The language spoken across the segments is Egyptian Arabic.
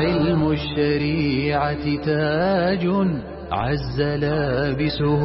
علم الشريعة تاج عز لابسه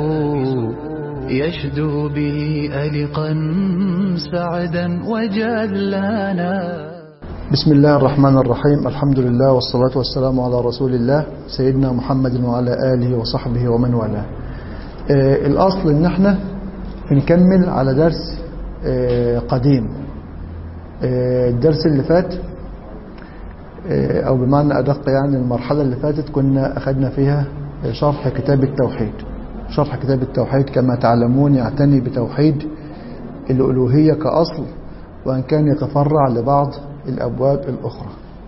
يشدو به ألقا سعدا وجلانا بسم الله الرحمن الرحيم الحمد لله والصلاة والسلام على رسول الله سيدنا محمد وعلى آله وصحبه ومن والاه آه الأصل إن احنا بنكمل على درس آه قديم آه الدرس اللي فات آه أو بمعنى أدق يعني المرحلة اللي فاتت كنا أخذنا فيها شرح كتاب التوحيد شرح كتاب التوحيد كما تعلمون يعتني بتوحيد الألوهية كأصل وأن كان يتفرع لبعض الأبواب الأخرى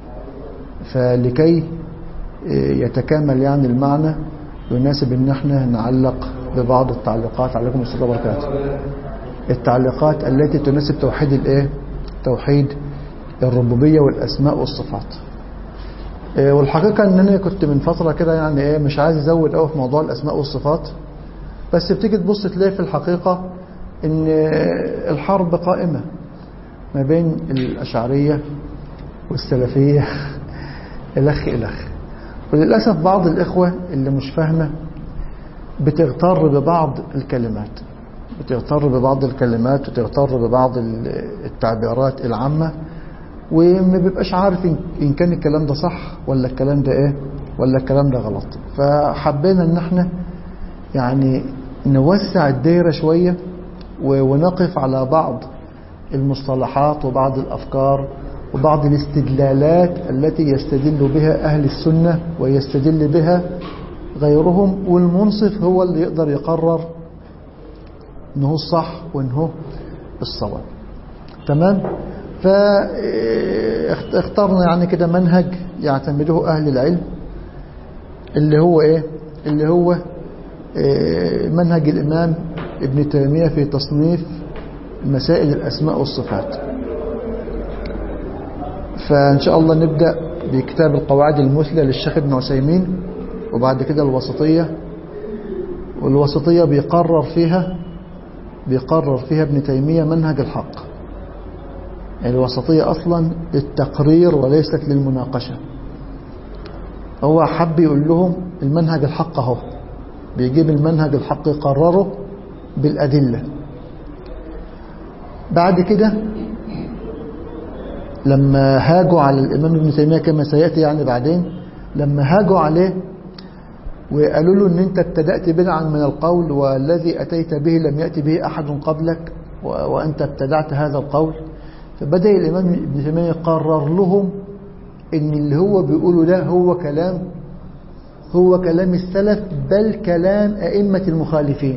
فلكي يتكامل يعني المعنى يناسب ان احنا نعلق ببعض التعليقات عليكم السلام وبركاته التعليقات التي تناسب توحيد الايه توحيد الربوبيه والاسماء والصفات والحقيقه ان انا كنت من فتره كده يعني ايه مش عايز ازود قوي في موضوع الاسماء والصفات بس بتيجي تبص تلاقي في الحقيقه ان الحرب قائمه ما بين الاشعريه والسلفيه الخ الخ وللأسف بعض الإخوة اللي مش فاهمة بتغتر ببعض الكلمات بتغتر ببعض الكلمات وتغتر ببعض التعبيرات العامة وما بيبقاش عارف إن كان الكلام ده صح ولا الكلام ده إيه ولا الكلام ده غلط فحبينا إن احنا يعني نوسع الدايرة شوية ونقف على بعض المصطلحات وبعض الأفكار وبعض الاستدلالات التي يستدل بها أهل السنة ويستدل بها غيرهم والمنصف هو اللي يقدر يقرر انه الصح وانه الصواب تمام فاخترنا يعني كده منهج يعتمده أهل العلم اللي هو ايه اللي هو إيه منهج الإمام ابن تيمية في تصنيف مسائل الأسماء والصفات فإن شاء الله نبدأ بكتاب القواعد المثلى للشيخ ابن عثيمين وبعد كده الوسطية والوسطية بيقرر فيها بيقرر فيها ابن تيمية منهج الحق يعني الوسطية أصلا للتقرير وليست للمناقشة هو حب يقول لهم المنهج الحق اهو بيجيب المنهج الحق يقرره بالأدلة بعد كده لما هاجوا على الإمام ابن تيمية كما سيأتي يعني بعدين لما هاجوا عليه وقالوا له ان انت ابتدأت بدعا من القول والذي أتيت به لم يأتي به أحد قبلك وأنت ابتدعت هذا القول فبدأ الإمام ابن تيمية يقرر لهم ان اللي هو بيقوله ده هو كلام هو كلام السلف بل كلام أئمة المخالفين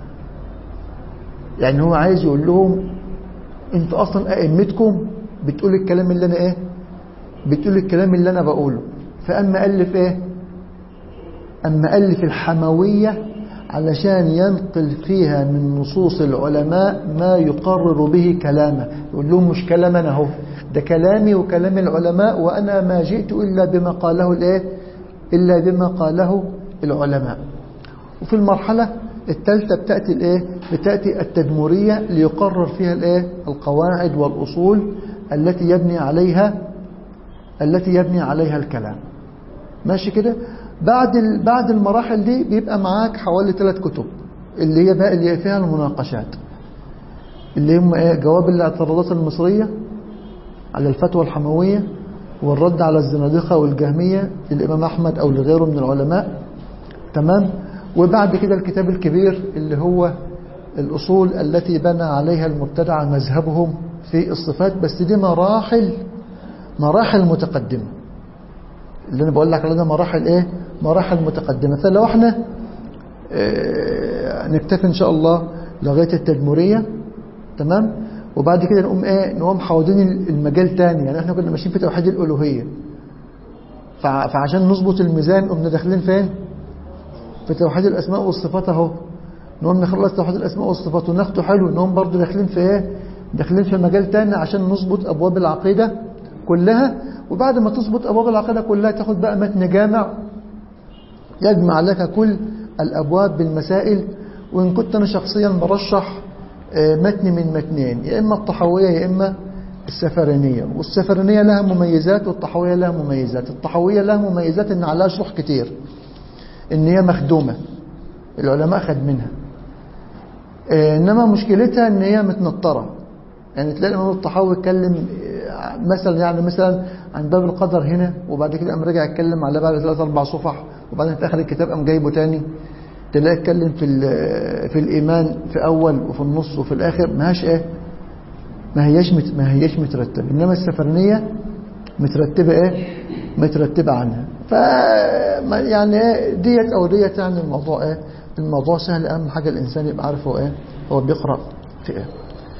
يعني هو عايز يقول لهم انتوا أصلا أئمتكم بتقول الكلام اللي انا ايه بتقول الكلام اللي انا بقوله فاما الف ايه اما الف الحموية علشان ينقل فيها من نصوص العلماء ما يقرر به كلامه يقول لهم مش كلام انا اهو ده كلامي وكلام العلماء وانا ما جئت الا بما قاله الايه الا بما قاله العلماء وفي المرحلة الثالثة بتأتي الايه بتأتي التدمرية ليقرر فيها الايه القواعد والأصول التي يبني عليها التي يبني عليها الكلام ماشي كده بعد بعد المراحل دي بيبقى معاك حوالي ثلاث كتب اللي هي بقى اللي فيها المناقشات اللي هم ايه جواب الاعتراضات المصرية على الفتوى الحموية والرد على الزنادقة والجهمية للإمام أحمد أو لغيره من العلماء تمام وبعد كده الكتاب الكبير اللي هو الأصول التي بنى عليها المبتدع مذهبهم في الصفات بس دي مراحل مراحل متقدمة اللي أنا بقول لك على ده مراحل إيه مراحل متقدمة فلو احنا اه نكتفي إن شاء الله لغاية التدمرية تمام وبعد كده نقوم إيه نقوم حاوضين المجال تاني يعني احنا كنا ماشيين في توحيد الألوهية فعشان نظبط الميزان قمنا داخلين فين في توحيد الأسماء والصفات اهو نقوم نخلص توحيد الأسماء والصفات وناخده حلو نقوم برضو داخلين في ايه داخلين في مجال تاني عشان نظبط أبواب العقيدة كلها وبعد ما تظبط أبواب العقيدة كلها تاخد بقى متن جامع يجمع لك كل الأبواب بالمسائل وإن كنت أنا شخصيا برشح متن من متنين يا إما الطحوية يا إما السفرينية والسفرينية لها مميزات والطحوية لها مميزات الطحوية لها مميزات ان عليها شروح كتير ان هي مخدومة العلماء خد منها آه، انما مشكلتها ان هي متنطرة يعني تلاقي الامام الطحاوي يتكلم آه، مثلا يعني مثلا عن باب القدر هنا وبعد كده قام راجع يتكلم على بعد ثلاث اربع صفح وبعدين في اخر الكتاب قام جايبه تاني تلاقي يتكلم في ال- في الايمان في اول وفي النص وفي الاخر ماهاش ايه ما هياش مت ما هياش مترتبه انما السفرنيه مترتبه ايه مترتبه عنها ف ما- يعني ايه ديت او ديت يعني الموضوع ايه الموضوع سهل اهم حاجه الانسان يبقى عارف هو ايه هو بيقرا في ايه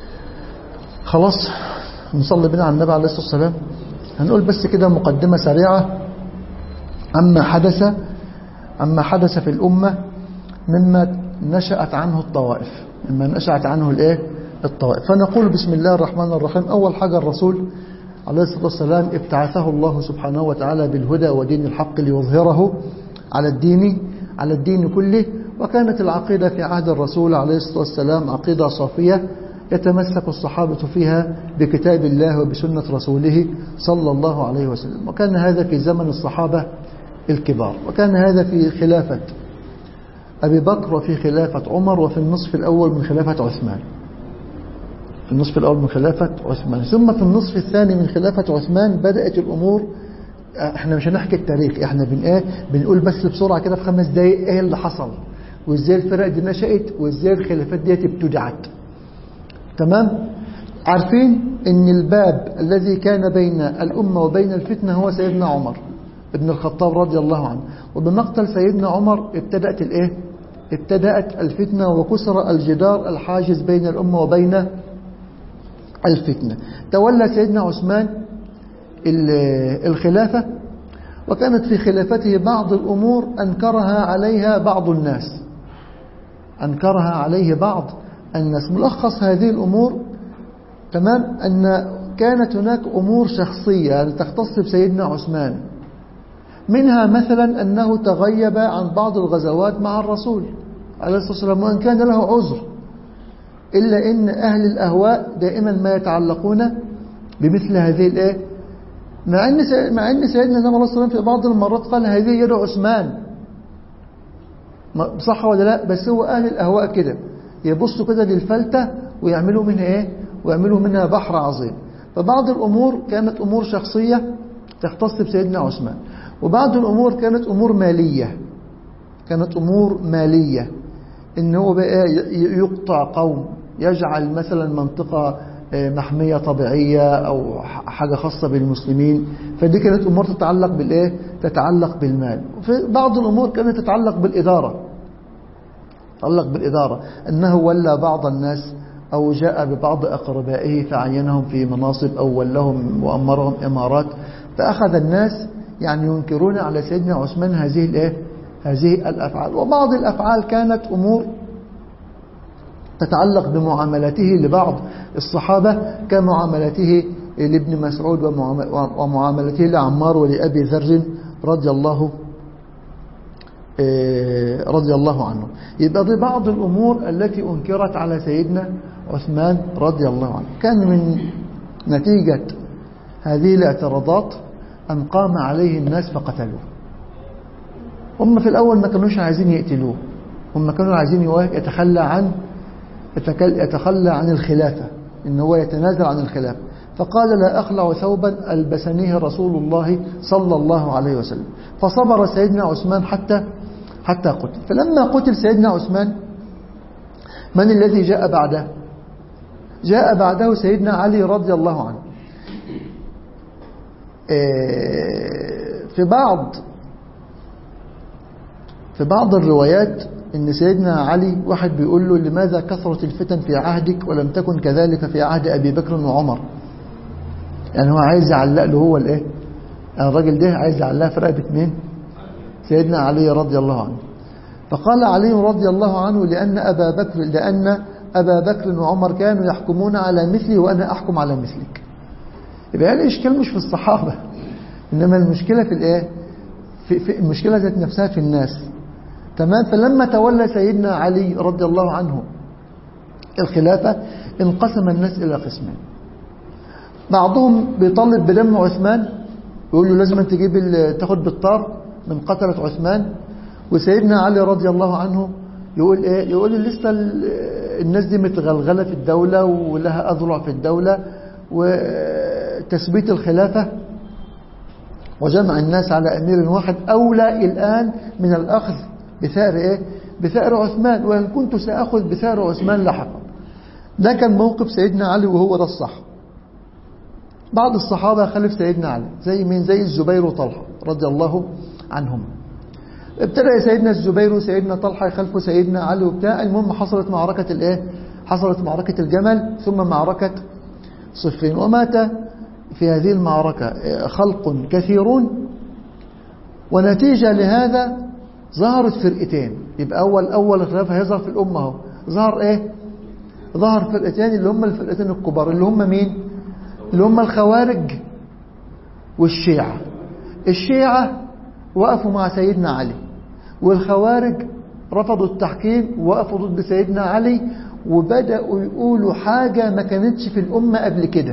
خلاص نصلي بنا على النبي عليه الصلاه والسلام هنقول بس كده مقدمه سريعه عما حدث عما حدث في الامه مما نشأت عنه الطوائف مما نشأت عنه الايه الطوائف فنقول بسم الله الرحمن الرحيم أول حاجة الرسول عليه الصلاة والسلام ابتعثه الله سبحانه وتعالى بالهدى ودين الحق ليظهره على الدين على الدين كله وكانت العقيدة في عهد الرسول عليه الصلاة والسلام عقيدة صافية يتمسك الصحابة فيها بكتاب الله وبسنة رسوله صلى الله عليه وسلم وكان هذا في زمن الصحابة الكبار وكان هذا في خلافة أبي بكر وفي خلافة عمر وفي النصف الأول من خلافة عثمان في النصف الأول من خلافة عثمان ثم في النصف الثاني من خلافة عثمان بدأت الأمور احنا مش هنحكي التاريخ احنا بن ايه بنقول بس بسرعة كده في خمس دقايق ايه اللي حصل وازاي الفرق دي نشأت وازاي الخلافات دي ابتدعت تمام عارفين ان الباب الذي كان بين الأمة وبين الفتنة هو سيدنا عمر ابن الخطاب رضي الله عنه وبمقتل سيدنا عمر ابتدأت الايه ابتدأت الفتنة وكسر الجدار الحاجز بين الأمة وبين الفتنة تولى سيدنا عثمان الخلافة وكانت في خلافته بعض الأمور أنكرها عليها بعض الناس أنكرها عليه بعض الناس ملخص هذه الأمور تمام أن كانت هناك أمور شخصية تختص بسيدنا عثمان منها مثلا أنه تغيب عن بعض الغزوات مع الرسول عليه الصلاة والسلام وأن كان له عذر إلا إن أهل الأهواء دائما ما يتعلقون بمثل هذه الإيه مع إن مع إن سيدنا النبي عليه الصلاة والسلام في بعض المرات قال هذه يد عثمان صح ولا لا بس هو أهل الأهواء كده يبصوا كده للفلتة ويعملوا منها إيه ويعملوا منها بحر عظيم فبعض الأمور كانت أمور شخصية تختص بسيدنا عثمان وبعض الأمور كانت أمور مالية كانت أمور مالية إن هو بقى يقطع قوم يجعل مثلا منطقة محمية طبيعية أو حاجة خاصة بالمسلمين فدي كانت أمور تتعلق بالإيه؟ تتعلق بالمال وفي بعض الأمور كانت تتعلق بالإدارة تتعلق بالإدارة أنه ولى بعض الناس أو جاء ببعض أقربائه فعينهم في مناصب أو ولهم وأمرهم إمارات فأخذ الناس يعني ينكرون على سيدنا عثمان هذه الإيه؟ هذه الأفعال وبعض الأفعال كانت أمور تتعلق بمعاملته لبعض الصحابة كمعاملته لابن مسعود ومعاملته لعمار ولأبي ذر رضي الله رضي الله عنه يبقى دي بعض الأمور التي أنكرت على سيدنا عثمان رضي الله عنه كان من نتيجة هذه الاعتراضات أن قام عليه الناس فقتلوه هم في الأول ما كانوش عايزين يقتلوه هم كانوا عايزين يتخلى عن يتخلى عن الخلافة إن هو يتنازل عن الخلافة فقال لا أخلع ثوبا ألبسنيه رسول الله صلى الله عليه وسلم فصبر سيدنا عثمان حتى حتى قتل فلما قتل سيدنا عثمان من الذي جاء بعده جاء بعده سيدنا علي رضي الله عنه في بعض في بعض الروايات ان سيدنا علي واحد بيقول له لماذا كثرت الفتن في عهدك ولم تكن كذلك في عهد ابي بكر وعمر يعني هو عايز يعلق له هو الايه يعني الراجل ده عايز يعلقها في رقبه مين سيدنا علي رضي الله عنه فقال علي رضي الله عنه لان ابا بكر لان ابا بكر وعمر كانوا يحكمون على مثلي وانا احكم على مثلك يبقى الاشكال مش في الصحابه انما المشكله في الايه في, في المشكله ذات نفسها في الناس تمام فلما تولى سيدنا علي رضي الله عنه الخلافة انقسم الناس إلى قسمين بعضهم بيطالب بدم عثمان يقول له لازم تجيب ال- تاخد بالطار من قتلة عثمان وسيدنا علي رضي الله عنه يقول ايه يقول لسه ال- الناس دي متغلغلة في الدولة ولها أذرع في الدولة وتثبيت الخلافة وجمع الناس على أمير واحد أولى الآن من الأخذ بثأر إيه؟ بثأر عثمان وإن كنت سأخذ بثأر عثمان لاحقا ده كان موقف سيدنا علي وهو ده الصح بعض الصحابة خلف سيدنا علي زي مين زي الزبير وطلحة رضي الله عنهم ابتدأ سيدنا الزبير وسيدنا طلحة يخلفوا سيدنا علي وبتاع المهم حصلت معركة الايه حصلت معركة الجمل ثم معركة صفين ومات في هذه المعركة خلق كثيرون ونتيجة لهذا ظهرت فرقتين يبقى أول أول خلاف هيظهر في الأمة اهو ظهر إيه ظهر فرقتين اللي هم الفرقتين الكبار اللي هم مين اللي هم الخوارج والشيعة الشيعة وقفوا مع سيدنا علي والخوارج رفضوا التحكيم وقفوا ضد سيدنا علي وبدأوا يقولوا حاجة ما كانتش في الأمة قبل كده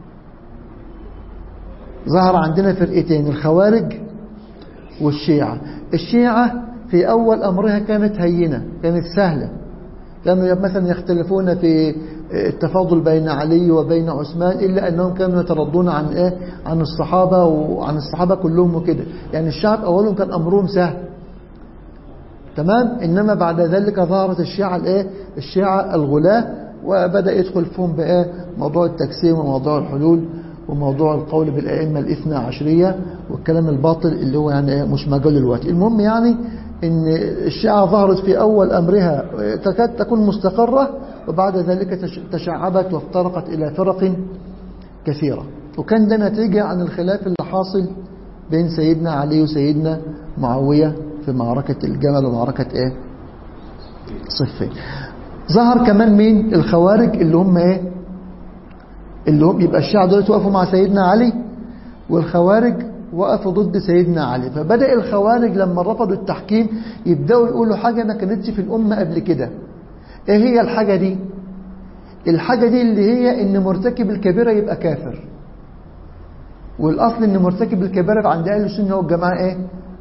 ظهر عندنا فرقتين الخوارج والشيعة الشيعة في أول أمرها كانت هينة كانت سهلة كانوا مثلا يختلفون في التفاضل بين علي وبين عثمان إلا أنهم كانوا يترضون عن إيه؟ عن الصحابة وعن الصحابة كلهم وكده يعني الشعب أولهم كان أمرهم سهل تمام إنما بعد ذلك ظهرت الشيعة الإيه؟ الشيعة الغلاة وبدأ يدخل فيهم بإيه؟ موضوع التكسير وموضوع الحلول وموضوع القول بالأئمة الاثنى عشرية والكلام الباطل اللي هو يعني إيه؟ مش مجال الوقت المهم يعني ان الشيعة ظهرت في أول أمرها تكاد تكون مستقرة وبعد ذلك تشعبت وافترقت إلى فرق كثيرة وكان ده نتيجة عن الخلاف اللي حاصل بين سيدنا علي وسيدنا معاوية في معركة الجمل ومعركة ايه صفين ظهر كمان مين الخوارج اللي هم ايه اللي هم يبقى الشيعة دول وقفوا مع سيدنا علي والخوارج وقفوا ضد سيدنا علي فبدأ الخوارج لما رفضوا التحكيم يبدأوا يقولوا حاجة ما كانتش في الأمة قبل كده ايه هي الحاجة دي الحاجة دي اللي هي ان مرتكب الكبيرة يبقى كافر والأصل ان مرتكب الكبيرة عند أهل السنة والجماعة ايه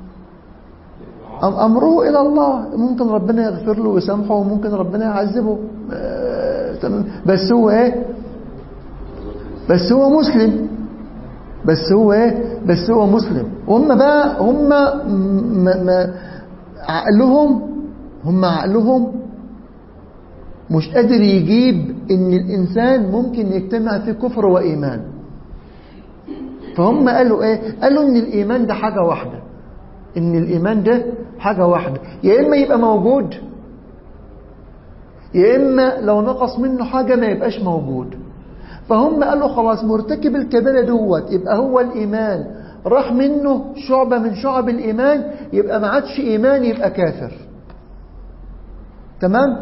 أمره إلى الله ممكن ربنا يغفر له ويسامحه وممكن ربنا يعذبه بس هو ايه بس هو مسلم بس هو ايه بس هو مسلم وهم بقى هم ما ما عقلهم هم عقلهم مش قادر يجيب ان الانسان ممكن يجتمع في كفر وايمان فهم قالوا ايه قالوا ان الايمان ده حاجة واحدة ان الايمان ده حاجة واحدة يا اما يبقى موجود يا اما لو نقص منه حاجة ما يبقاش موجود فهم قالوا خلاص مرتكب الكبيرة دوت يبقى هو الإيمان راح منه شعبة من شعب الإيمان يبقى ما عادش إيمان يبقى كافر تمام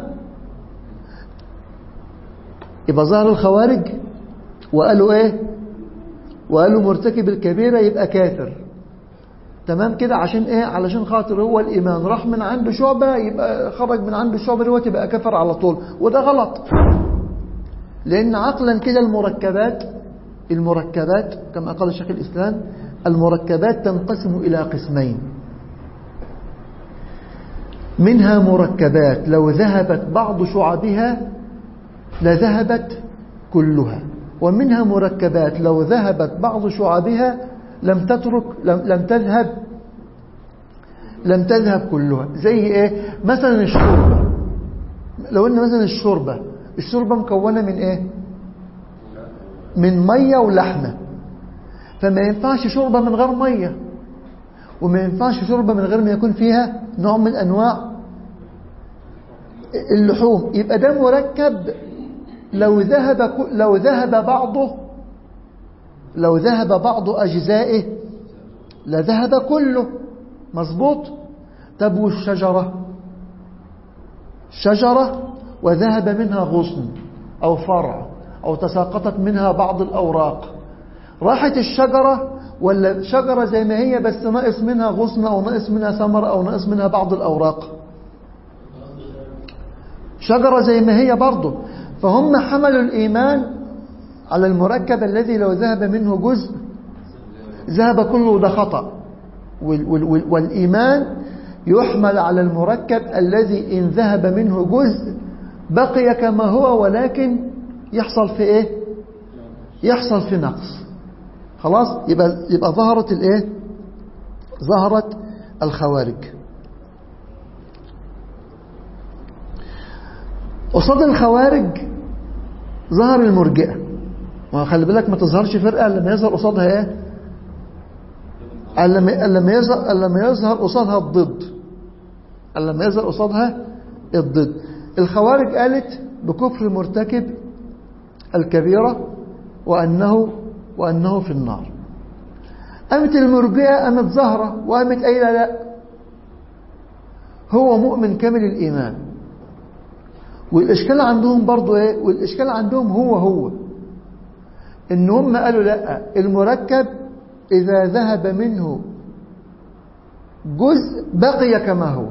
يبقى ظهر الخوارج وقالوا ايه وقالوا مرتكب الكبيرة يبقى كافر تمام كده عشان ايه علشان خاطر هو الإيمان راح من عنده شعبة يبقى خرج من عنده شعبة دوت يبقى كافر على طول وده غلط لأن عقلا كده المركبات المركبات كما قال شيخ الإسلام المركبات تنقسم إلى قسمين منها مركبات لو ذهبت بعض شعبها لذهبت كلها ومنها مركبات لو ذهبت بعض شعبها لم تترك لم, لم تذهب لم تذهب كلها زي ايه مثلا الشوربة لو ان مثلا الشوربة الشوربة مكونة من ايه من مية ولحمة فما ينفعش شوربة من غير مية وما ينفعش شوربة من غير ما يكون فيها نوع من انواع اللحوم يبقى ده مركب لو ذهب لو ذهب بعضه لو ذهب بعض أجزائه لذهب كله مظبوط طب والشجرة شجرة وذهب منها غصن أو فرع أو تساقطت منها بعض الأوراق راحت الشجرة ولا شجرة زي ما هي بس ناقص منها غصن أو ناقص منها ثمر أو ناقص منها بعض الأوراق شجرة زي ما هي برضه فهم حملوا الإيمان على المركب الذي لو ذهب منه جزء ذهب كله ده خطأ وال وال والإيمان يحمل على المركب الذي إن ذهب منه جزء بقي كما هو ولكن يحصل في إيه يحصل في نقص خلاص يبقى, يبقى ظهرت الإيه ظهرت الخوارج قصاد الخوارج ظهر المرجئة وخلي بالك ما تظهرش فرقة لما يظهر قصادها ايه لما يظهر لما يظهر قصادها الضد لما يظهر قصادها الضد الخوارج قالت بكفر مرتكب الكبيرة وأنه وأنه في النار قامت المرجئة قامت ظاهرة وقامت قايلة لا هو مؤمن كامل الإيمان والإشكال عندهم برضو إيه والإشكال عندهم هو هو إن هم قالوا لا المركب إذا ذهب منه جزء بقي كما هو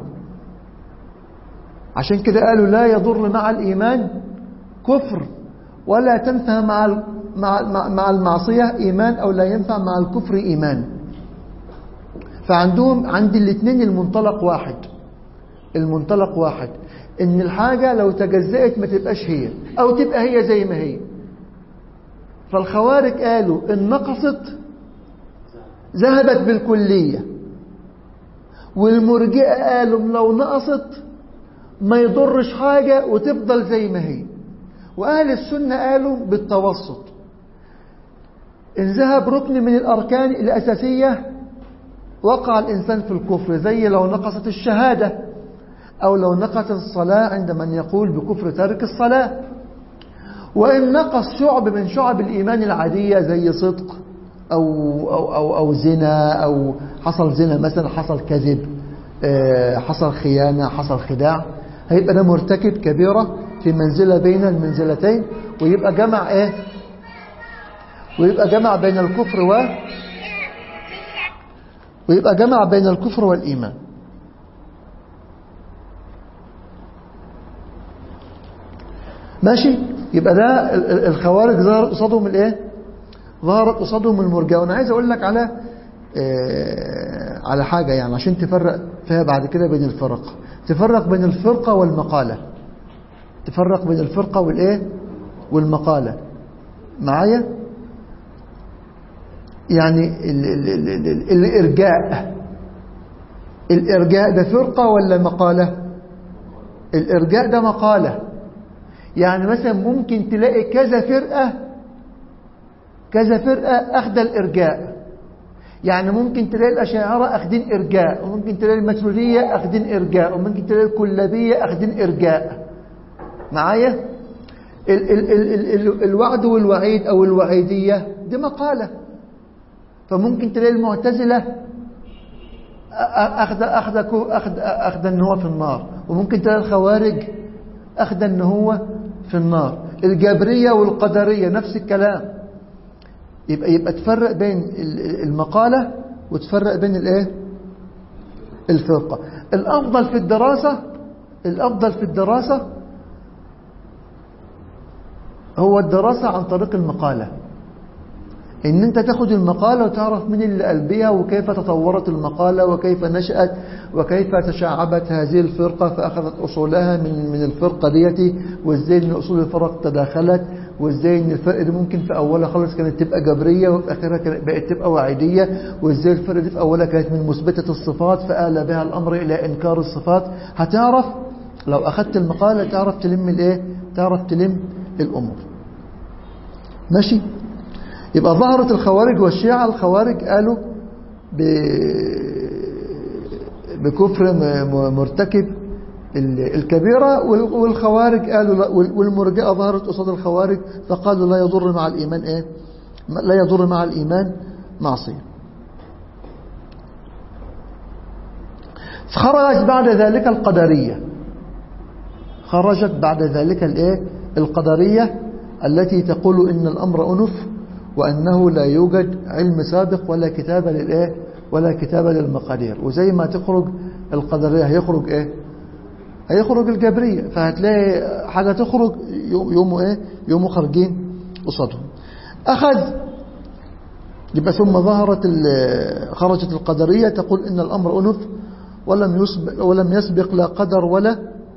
عشان كده قالوا لا يضر مع الإيمان كفر ولا تنفع مع مع مع المعصية إيمان أو لا ينفع مع الكفر إيمان فعندهم عند الاثنين المنطلق واحد المنطلق واحد ان الحاجة لو تجزأت ما تبقاش هي او تبقى هي زي ما هي فالخوارج قالوا ان نقصت ذهبت بالكلية والمرجئة قالوا لو نقصت ما يضرش حاجة وتفضل زي ما هي وأهل السنة قالوا بالتوسط إن ذهب ركن من الأركان الأساسية وقع الإنسان في الكفر زي لو نقصت الشهادة أو لو نقصت الصلاة عند من يقول بكفر تارك الصلاة وإن نقص شعب من شعب الإيمان العادية زي صدق أو, أو, أو, أو زنا أو حصل زنا مثلا حصل كذب حصل خيانة حصل خداع هيبقى ده مرتكب كبيرة في منزلة بين المنزلتين ويبقى جمع ايه ويبقى جمع بين الكفر و ويبقى جمع بين الكفر والإيمان ماشي يبقى ده الخوارج ظهرت قصادهم الايه ظهرت قصادهم المرجئه وانا عايز اقول لك على آه على حاجه يعني عشان تفرق فيها بعد كده بين الفرق تفرق بين الفرقه والمقاله تفرق بين الفرقه والايه والمقاله معايا يعني ال ال ال ال ال الارجاء الارجاء ده فرقه ولا مقاله الارجاء ده مقاله يعني مثلا ممكن تلاقي كذا فرقة كذا فرقة أخذ الإرجاء يعني ممكن تلاقي الأشاعرة أخذين إرجاء وممكن تلاقي المسؤولية أخذين إرجاء وممكن تلاقي الكلابية أخذين إرجاء معايا ال ال ال ال ال الوعد والوعيد أو الوعيدية دي مقالة فممكن تلاقي المعتزلة أخذ أخذ أخذ أخذ أن هو في النار وممكن تلاقي الخوارج أخذ أن هو في النار الجبرية والقدرية نفس الكلام يبقى يبقى تفرق بين المقالة وتفرق بين الايه الفرقة الأفضل في الدراسة الأفضل في الدراسة هو الدراسة عن طريق المقالة ان انت تاخد المقالة وتعرف مين اللي قال بها وكيف تطورت المقالة وكيف نشأت وكيف تشعبت هذه الفرقة فأخذت أصولها من من الفرقة ديتي وازاي ان أصول الفرق تداخلت وازاي ان الفرق دي ممكن في أولها خالص كانت تبقى جبرية وفي آخرها كانت بقت تبقى وعيدية وازاي الفرق دي في أولها كانت من مثبتة الصفات فآل بها الأمر إلى إنكار الصفات هتعرف لو أخذت المقالة تعرف تلم الإيه تعرف تلم الأمور ماشي يبقى ظهرت الخوارج والشيعة الخوارج قالوا ب... بكفر مرتكب الكبيرة والخوارج قالوا لا والمرجئة ظهرت قصاد الخوارج فقالوا لا يضر مع الإيمان إيه لا يضر مع الإيمان معصية خرجت بعد ذلك القدرية خرجت بعد ذلك الايه القدرية التي تقول إن الأمر أنف وأنه لا يوجد علم سابق ولا كتابة للإيه ولا كتابة للمقادير وزي ما تخرج القدرية هيخرج إيه هيخرج الجبرية فهتلاقي حاجة تخرج يوموا إيه يوموا خارجين قصادهم أخذ يبقى ثم ظهرت خرجت القدرية تقول إن الأمر أنف ولم يسبق, ولم يسبق لا قدر ولا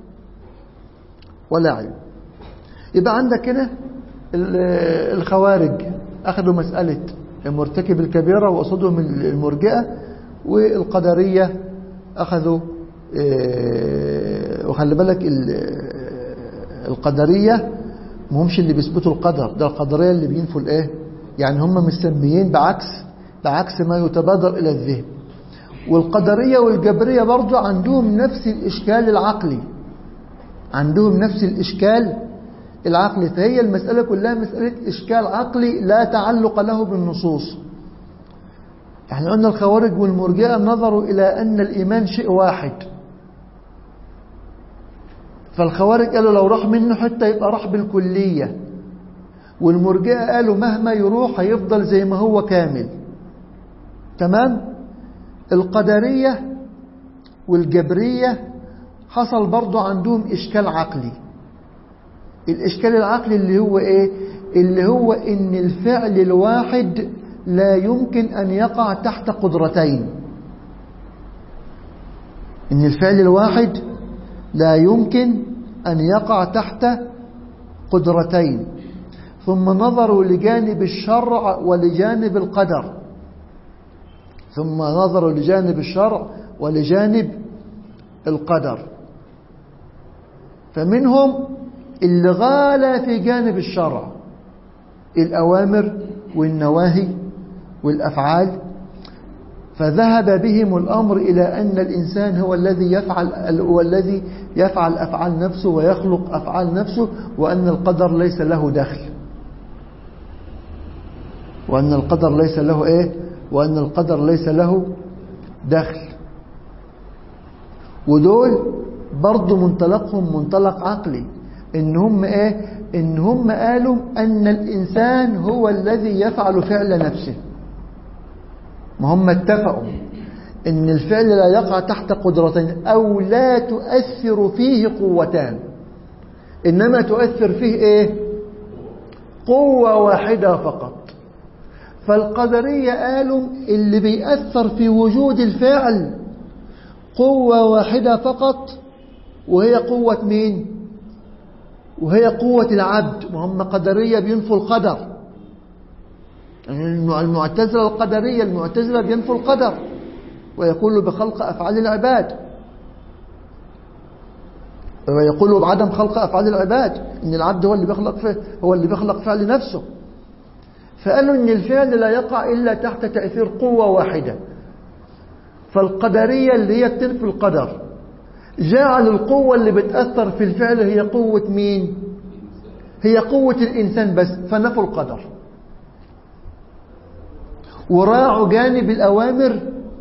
ولا علم يبقى عندك هنا الخوارج أخذوا مسألة مرتكب الكبيرة وقصدهم المرجئة والقدرية أخذوا وخلي بالك القدرية مهمش اللي بيثبتوا القدر ده القدرية اللي بينفوا الايه يعني هم مسميين بعكس بعكس ما يتبادر إلى الذهن والقدرية والجبرية برضو عندهم نفس الإشكال العقلي عندهم نفس الإشكال العقلي فهي المسألة كلها مسألة إشكال عقلي لا تعلق له بالنصوص احنا قلنا الخوارج والمرجئة نظروا إلى أن الإيمان شيء واحد فالخوارج قالوا لو راح منه حتى يبقى راح بالكلية والمرجئة قالوا مهما يروح هيفضل زي ما هو كامل تمام القدرية والجبرية حصل برضو عندهم إشكال عقلي الإشكال العقلي اللي هو إيه اللي هو إن الفعل الواحد لا يمكن أن يقع تحت قدرتين إن الفعل الواحد لا يمكن أن يقع تحت قدرتين ثم نظروا لجانب الشرع ولجانب القدر ثم نظروا لجانب الشرع ولجانب القدر فمنهم اللي غال في جانب الشرع الأوامر والنواهي والأفعال فذهب بهم الأمر إلى أن الإنسان هو الذي يفعل هو الذي يفعل أفعال نفسه ويخلق أفعال نفسه وأن القدر ليس له دخل وأن القدر ليس له إيه وأن القدر ليس له دخل ودول برضو منطلقهم منطلق عقلي إن هم إيه إن هم قالوا أن الإنسان هو الذي يفعل فعل نفسه ما هم اتفقوا ان الفعل لا يقع تحت قدرتين او لا تؤثر فيه قوتان انما تؤثر فيه ايه قوة واحدة فقط فالقدرية قالوا اللي بيأثر في وجود الفعل قوة واحدة فقط وهي قوة مين وهي قوة العبد وهم قدرية بينفوا القدر المعتزلة القدرية المعتزلة بينفوا القدر ويقولوا بخلق أفعال العباد ويقولوا بعدم خلق أفعال العباد إن العبد هو اللي بيخلق فيه هو اللي بيخلق فعل نفسه فقالوا إن الفعل لا يقع إلا تحت تأثير قوة واحدة فالقدرية اللي هي بتنفي القدر جعل القوة اللي بتأثر في الفعل هي قوة مين هي قوة الإنسان بس فنفوا القدر وراعوا جانب الأوامر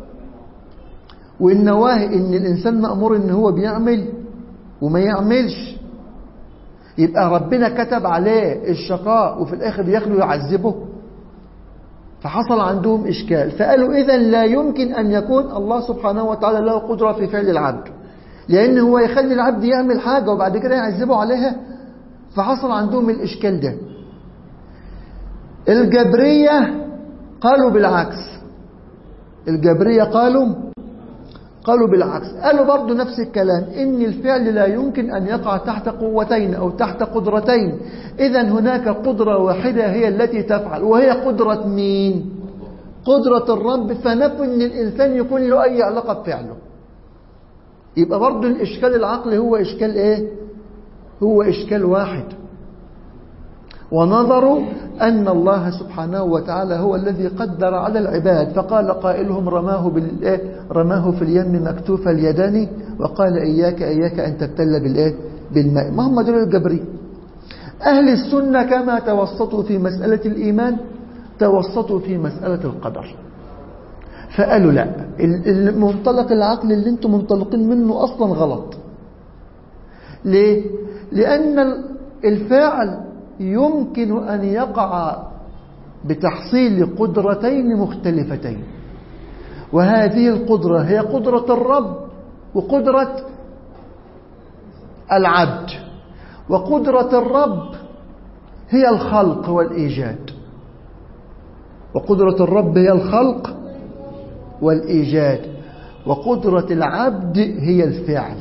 والنواهي إن الإنسان مأمور إن هو بيعمل وما يعملش يبقى ربنا كتب عليه الشقاء وفي الآخر ياخده يعذبه فحصل عندهم إشكال فقالوا إذا لا يمكن أن يكون الله سبحانه وتعالى له قدرة في فعل العبد لأن هو يخلي العبد يعمل حاجة وبعد كده يعذبه عليها فحصل عندهم الإشكال ده الجبرية قالوا بالعكس الجبرية قالوا قالوا بالعكس قالوا برضو نفس الكلام إن الفعل لا يمكن أن يقع تحت قوتين أو تحت قدرتين إذا هناك قدرة واحدة هي التي تفعل وهي قدرة مين قدرة الرب فنفوا أن الإنسان يكون له أي علاقة بفعله يبقى برضو الإشكال العقلي هو إشكال إيه هو إشكال واحد ونظروا أن الله سبحانه وتعالى هو الذي قدر على العباد فقال قائلهم رماه, بال... رماه في اليم مكتوف اليدان وقال إياك إياك أن تبتل بالإيه؟ بالماء ما هم دول الجبري أهل السنة كما توسطوا في مسألة الإيمان توسطوا في مسألة القدر فقالوا لا المنطلق العقل اللي انتم منطلقين منه أصلا غلط ليه؟ لأن الفاعل يمكن أن يقع بتحصيل قدرتين مختلفتين وهذه القدرة هي قدرة الرب وقدرة العبد وقدرة الرب هي الخلق والإيجاد وقدرة الرب هي الخلق والإيجاد وقدرة العبد هي الفعل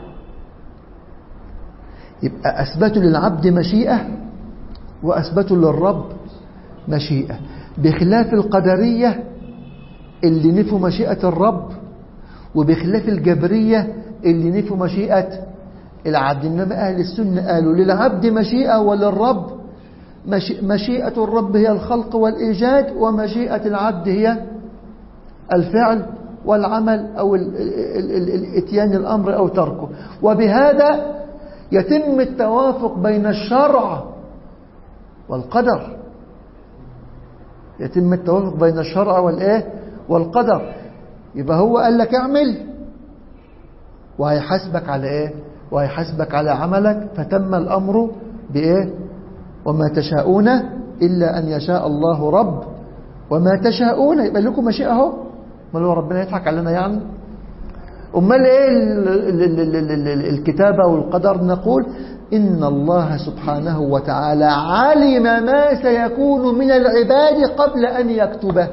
يبقى أثبتوا للعبد مشيئة وأثبتوا للرب مشيئة بخلاف القدرية اللي نفوا مشيئة الرب وبخلاف الجبرية اللي نفوا مشيئة العبد إنما أهل السنة قالوا للعبد مشيئة وللرب مشيئة الرب هي الخلق والإيجاد ومشيئة العبد هي الفعل والعمل أو الاتيان الأمر أو تركه وبهذا يتم التوافق بين الشرع والقدر يتم التوافق بين الشرع والإيه والقدر يبقى هو قال لك اعمل وهيحاسبك على إيه وهيحاسبك على عملك فتم الأمر بإيه وما تشاءون إلا أن يشاء الله رب وما تشاءون يبقى لكم مشيئة اهو ما هو ربنا يضحك علينا يعني أمال إيه الكتابة والقدر نقول إن الله سبحانه وتعالى علم ما سيكون من العباد قبل أن يكتبه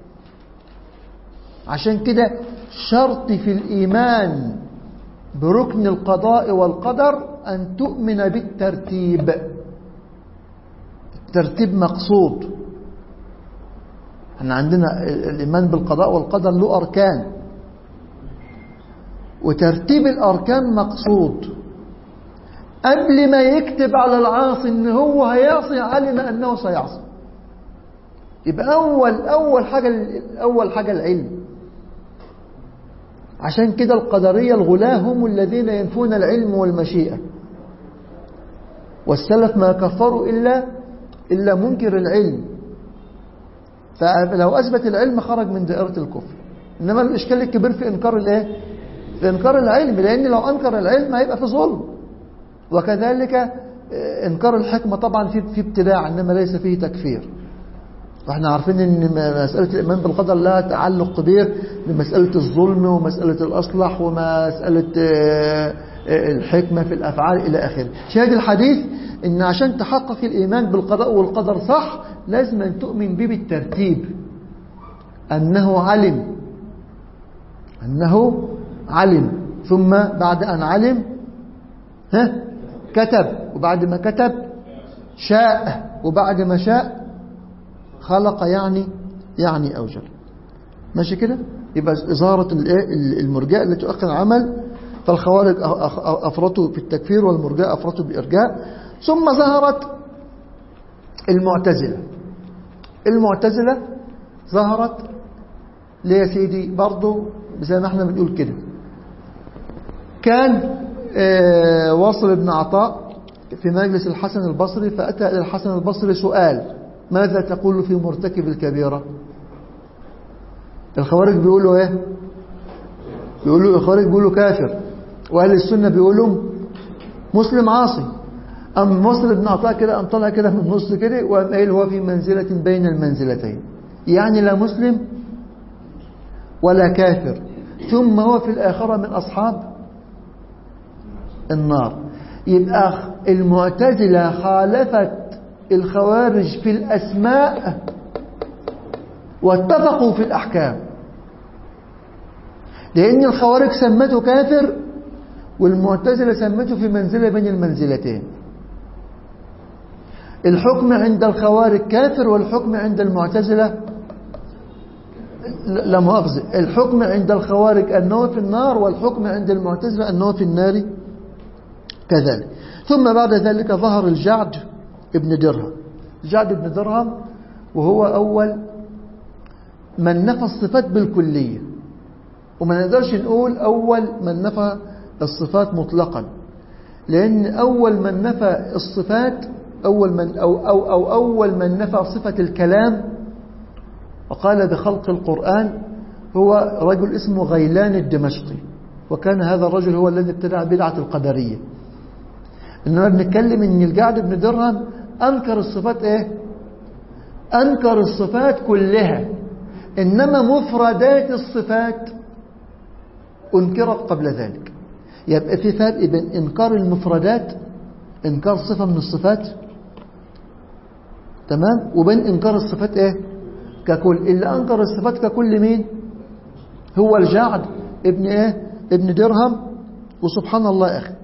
عشان كده شرط في الإيمان بركن القضاء والقدر أن تؤمن بالترتيب الترتيب مقصود احنا عندنا الإيمان بالقضاء والقدر له أركان وترتيب الأركان مقصود قبل ما يكتب على العاصي ان هو هيعصي علم أنه سيعصي يبقى أول أول حاجة أول حاجة العلم عشان كده القدرية الغلاة هم الذين ينفون العلم والمشيئة والسلف ما كفروا إلا إلا منكر العلم فلو أثبت العلم خرج من دائرة الكفر إنما الإشكال الكبير في إنكار الإيه؟ في إنكار العلم لأن لو أنكر العلم هيبقى في ظلم وكذلك إنكار الحكمة طبعا في في ابتداع إنما ليس فيه تكفير واحنا عارفين ان مسألة الإيمان بالقدر لها تعلق كبير بمسألة الظلم ومسألة الأصلح ومسألة الحكمة في الأفعال إلى آخره شاهد الحديث ان عشان تحقق الإيمان بالقضاء والقدر صح لازم أن تؤمن به بالترتيب أنه علم أنه علم ثم بعد أن علم ها كتب وبعد ما كتب شاء وبعد ما شاء خلق يعني يعني أوجل ماشي كده يبقى إظهارة المرجاء التي تؤخر العمل فالخوارج أفرطوا في التكفير والمرجاء أفرطوا بإرجاء ثم ظهرت المعتزلة المعتزلة ظهرت ليه يا سيدي برضو زي ما احنا بنقول كده كان اه واصل ابن عطاء في مجلس الحسن البصري فأتى إلى الحسن البصري سؤال ماذا تقول في مرتكب الكبيرة الخوارج بيقولوا ايه بيقولوا الخوارج بيقولوا كافر واهل السنة بيقولوا مسلم عاصي أم مصر ابن عطاء كده أم طلع كده من النص كده وأم قايل هو في منزلة بين المنزلتين يعني لا مسلم ولا كافر ثم هو في الآخرة من أصحاب النار يبقى المعتزلة خالفت الخوارج في الأسماء واتفقوا في الأحكام لأن الخوارج سمته كافر والمعتزلة سمته في منزلة بين المنزلتين الحكم عند الخوارج كافر والحكم عند المعتزلة لا مؤاخذة الحكم عند الخوارج أنه في النار والحكم عند المعتزلة أنه في النار كذلك ثم بعد ذلك ظهر الجعد ابن درهم الجعد ابن درهم وهو أول من نفى الصفات بالكلية وما نقدرش نقول أول من نفى الصفات مطلقا لأن أول من نفى الصفات أول من أو, أو, أو أول من نفى صفة الكلام وقال بخلق القرآن هو رجل اسمه غيلان الدمشقي وكان هذا الرجل هو الذي ابتدع بدعة القدرية إنما بنتكلم إن الجعد بن درهم أنكر الصفات إيه أنكر الصفات كلها إنما مفردات الصفات أنكرت قبل ذلك يبقى في فرق بين إنكار المفردات إنكار صفة من الصفات تمام وبين إنكار الصفات إيه ككل اللي أنكر الصفات ككل مين هو الجعد ابن ايه ابن درهم وسبحان الله يا أخي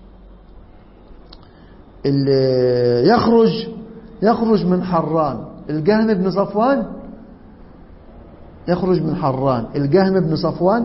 اللي يخرج يخرج من حران الجهم بن صفوان يخرج من حران الجهم بن صفوان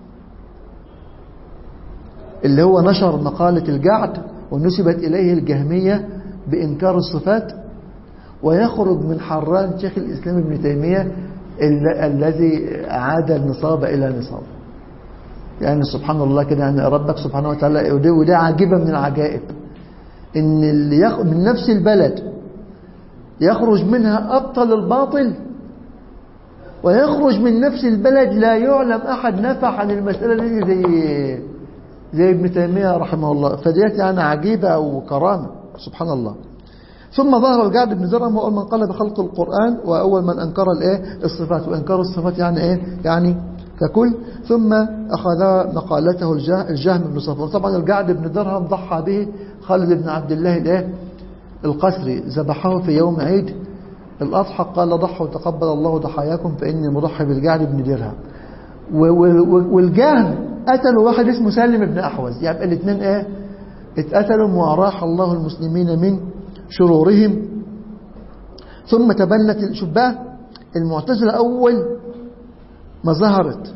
اللي هو نشر مقالة الجعد ونسبت إليه الجهمية بإنكار الصفات ويخرج من حران شيخ الإسلام ابن تيمية ال- الذي أعاد النصاب إلى نصاب يعني سبحان الله كده يعني ربك سبحانه وتعالى وده, وده عجيبة من العجائب إن اللي يخ... من نفس البلد يخرج منها أبطل الباطل ويخرج من نفس البلد لا يعلم أحد نفع عن المسألة دي زي زي ابن تيمية رحمه الله فديت يعني عجيبة وكرامة سبحان الله ثم ظهر الجعد بن درهم هو أول من قال بخلق القرآن وأول من أنكر الإيه الصفات وإنكار الصفات يعني إيه يعني ككل ثم أخذ مقالته الجه- الجهم بن صفوان طبعا الجعد بن درهم ضحى به خالد بن عبد الله الإيه القسري ذبحه في يوم عيد الأضحى قال ضحوا تقبل الله ضحاياكم فإني مضحي بالجعد بن درهم و- و- والجهم قتلوا واحد اسمه سالم بن أحوز يبقى الاثنين ايه اتقتلوا وراح الله المسلمين من شرورهم ثم تبنت شوف بقى المعتزلة أول ما ظهرت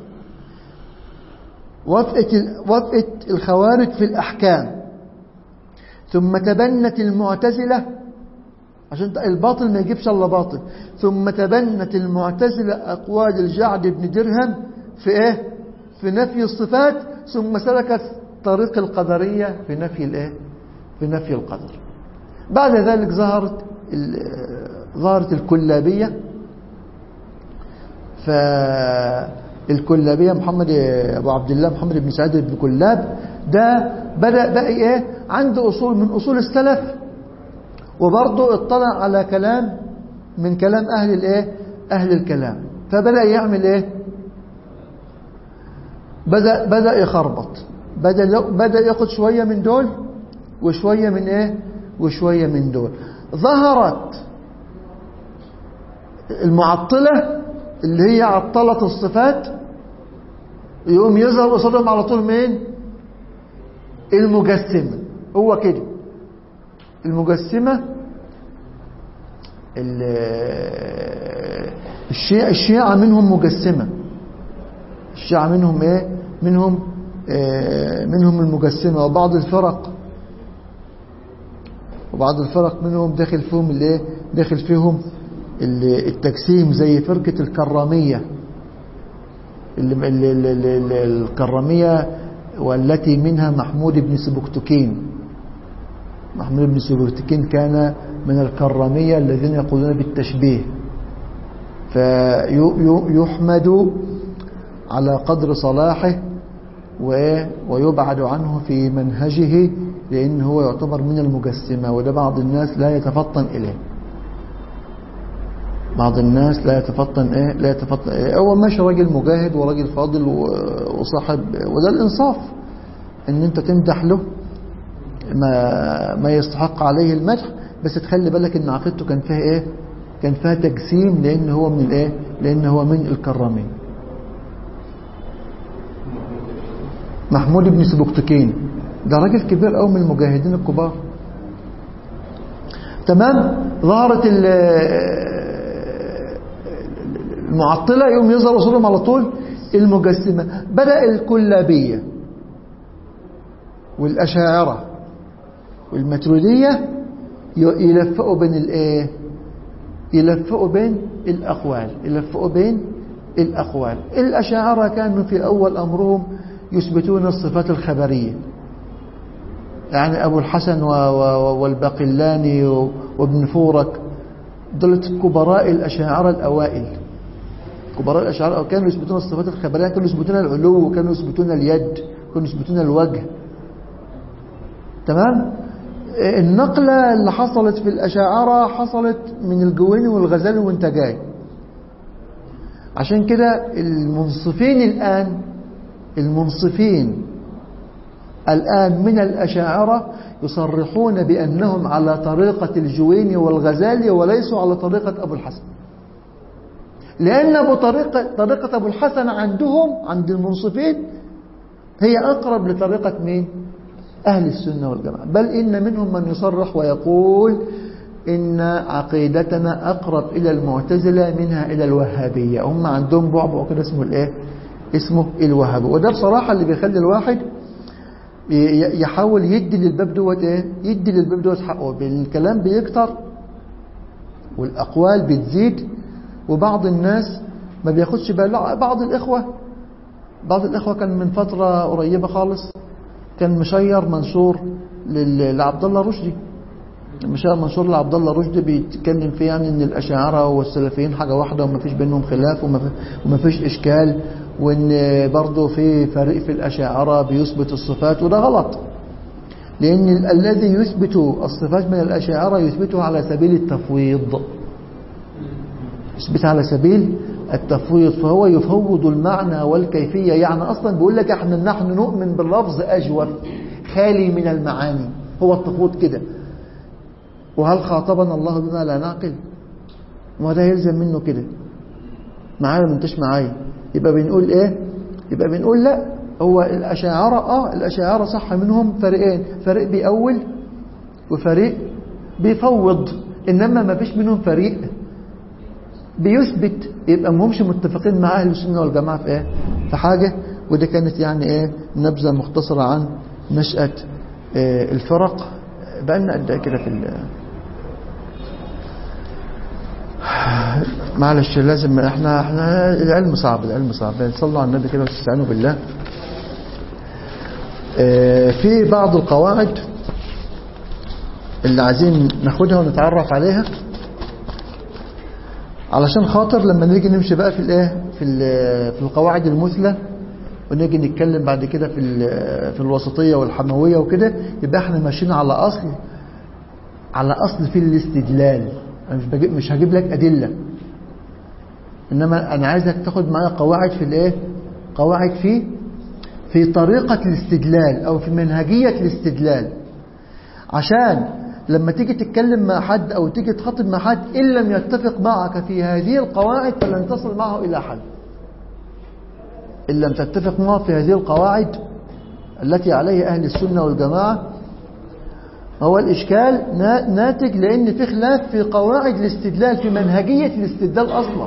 وافقت ال- وافقت الخوارج في الأحكام ثم تبنت المعتزلة عشان الباطل ما يجيبش الا باطل ثم تبنت المعتزلة أقوال الجعد بن درهم في إيه في نفي الصفات ثم سلكت طريق القدرية في نفي الإيه في نفي القدر بعد ذلك ظهرت ال- ظهرت الكلابية فالكلابية محمد أبو عبد الله محمد بن سعيد بن كلاب ده بدأ بقى إيه عنده أصول من أصول السلف وبرضه اطلع على كلام من كلام أهل الإيه أهل الكلام فبدأ يعمل إيه بدأ بدأ يخربط بدأ بدأ ياخد شوية من دول وشوية من إيه وشوية من دول ظهرت المعطلة اللي هي عطلت الصفات يقوم يظهر قصادهم على طول مين المجسمة هو كده المجسمة ال- الشيعة, الشيعة منهم مجسمة الشيعة منهم ايه منهم آه، منهم المجسمة وبعض الفرق وبعض الفرق منهم داخل فيهم الايه داخل فيهم ال- التجسيم زي فرقة الكرامية اللي اللي- اللي- اللي- الكرامية والتي منها محمود بن سبكتكين محمود بن سبكتكين كان من الكرامية الذين يقولون بالتشبيه فيحمد على قدر صلاحه و- ويبعد عنه في منهجه لأن هو يعتبر من المجسمة وده بعض الناس لا يتفطن إليه بعض الناس لا يتفطن ايه لا يتفطن إيه هو ماشي راجل مجاهد وراجل فاضل و- وصاحب وده الانصاف ان انت تمدح له ما ما يستحق عليه المدح بس تخلي بالك ان عقيدته كان فيها ايه كان فيها تجسيم لان هو من الايه لان هو من الكرامين محمود بن سبكتكين ده راجل كبير قوي من المجاهدين الكبار تمام ظهرت ال- المعطلة يوم يظهر رسولهم على طول المجسمة بدأ الكلابية والأشاعرة والماتريدية ي- يلفقوا بين الايه يلفقوا بين الأقوال يلفقوا بين الأقوال الأشاعرة كانوا في أول أمرهم يثبتون الصفات الخبرية يعني أبو الحسن و- و- والباقلاني و- وابن فورك دولت كبراء الأشاعرة الأوائل كبراء الأشاعرة كانوا يثبتون الصفات الخبرية كانوا يثبتون العلو وكانوا يثبتون اليد كانوا يثبتون الوجه تمام النقلة اللي حصلت في الأشاعرة حصلت من الجويني والغزالي وانت جاي عشان كده المنصفين الآن المنصفين الآن من الأشاعرة يصرحون بأنهم على طريقة الجويني والغزالي وليسوا على طريقة أبو الحسن لأن أبو طريقة, طريقة أبو الحسن عندهم عند المنصفين هي أقرب لطريقة مين أهل السنة والجماعة بل إن منهم من يصرح ويقول إن عقيدتنا أقرب إلى المعتزلة منها إلى الوهابية هم عندهم بعبع كده اسمه الإيه اسمه الوهاب وده بصراحة اللي بيخلي الواحد يحاول يدي للباب دوت ايه يدي للباب دوت حقه بالكلام بيكتر والاقوال بتزيد وبعض الناس ما بياخدش باله بعض الاخوه بعض الاخوه كان من فتره قريبه خالص كان مشير منشور لعبد الله رشدي مشير منشور لعبد الله رشدي بيتكلم فيه يعني ان الاشاعره والسلفيين حاجه واحده وما فيش بينهم خلاف وما فيش اشكال وان برضه في فريق في الاشاعره بيثبت الصفات وده غلط لان الذي يثبت الصفات من الاشاعره يثبتها على سبيل التفويض يثبتها على سبيل التفويض فهو يفوض المعنى والكيفيه يعني اصلا بيقول لك احنا نحن نؤمن باللفظ اجوف خالي من المعاني هو التفويض كده وهل خاطبنا الله بما لا نعقل ما ده يلزم منه كده معايا ما انتش معايا يبقى بنقول ايه يبقى بنقول لا هو الاشاعره اه الاشاعره صح منهم فريقين فريق بيأول وفريق بيفوض انما ما فيش منهم فريق بيثبت يبقى ما همش متفقين مع اهل السنه والجماعه في ايه في حاجه ودي كانت يعني ايه نبذه مختصره عن نشاه إيه الفرق بقالنا قد ايه كده في معلش لازم احنا احنا العلم صعب العلم صعب صلوا على النبي كده واستعينوا بالله اه في بعض القواعد اللي عايزين ناخدها ونتعرف عليها علشان خاطر لما نيجي نمشي بقى في الايه في في القواعد المثلى ونيجي نتكلم بعد كده في في الوسطيه والحمويه وكده يبقى احنا ماشيين على اصل على اصل في الاستدلال انا مش بجيب مش هجيب لك ادله انما انا عايزك تاخد معايا قواعد في الايه قواعد في في طريقه الاستدلال او في منهجيه الاستدلال عشان لما تيجي تتكلم مع حد او تيجي تخاطب مع حد ان لم يتفق معك في هذه القواعد فلن تصل معه الى حل ان لم تتفق معه في هذه القواعد التي عليه اهل السنه والجماعه هو الإشكال ناتج لأن في خلاف في قواعد الاستدلال في منهجية الاستدلال أصلا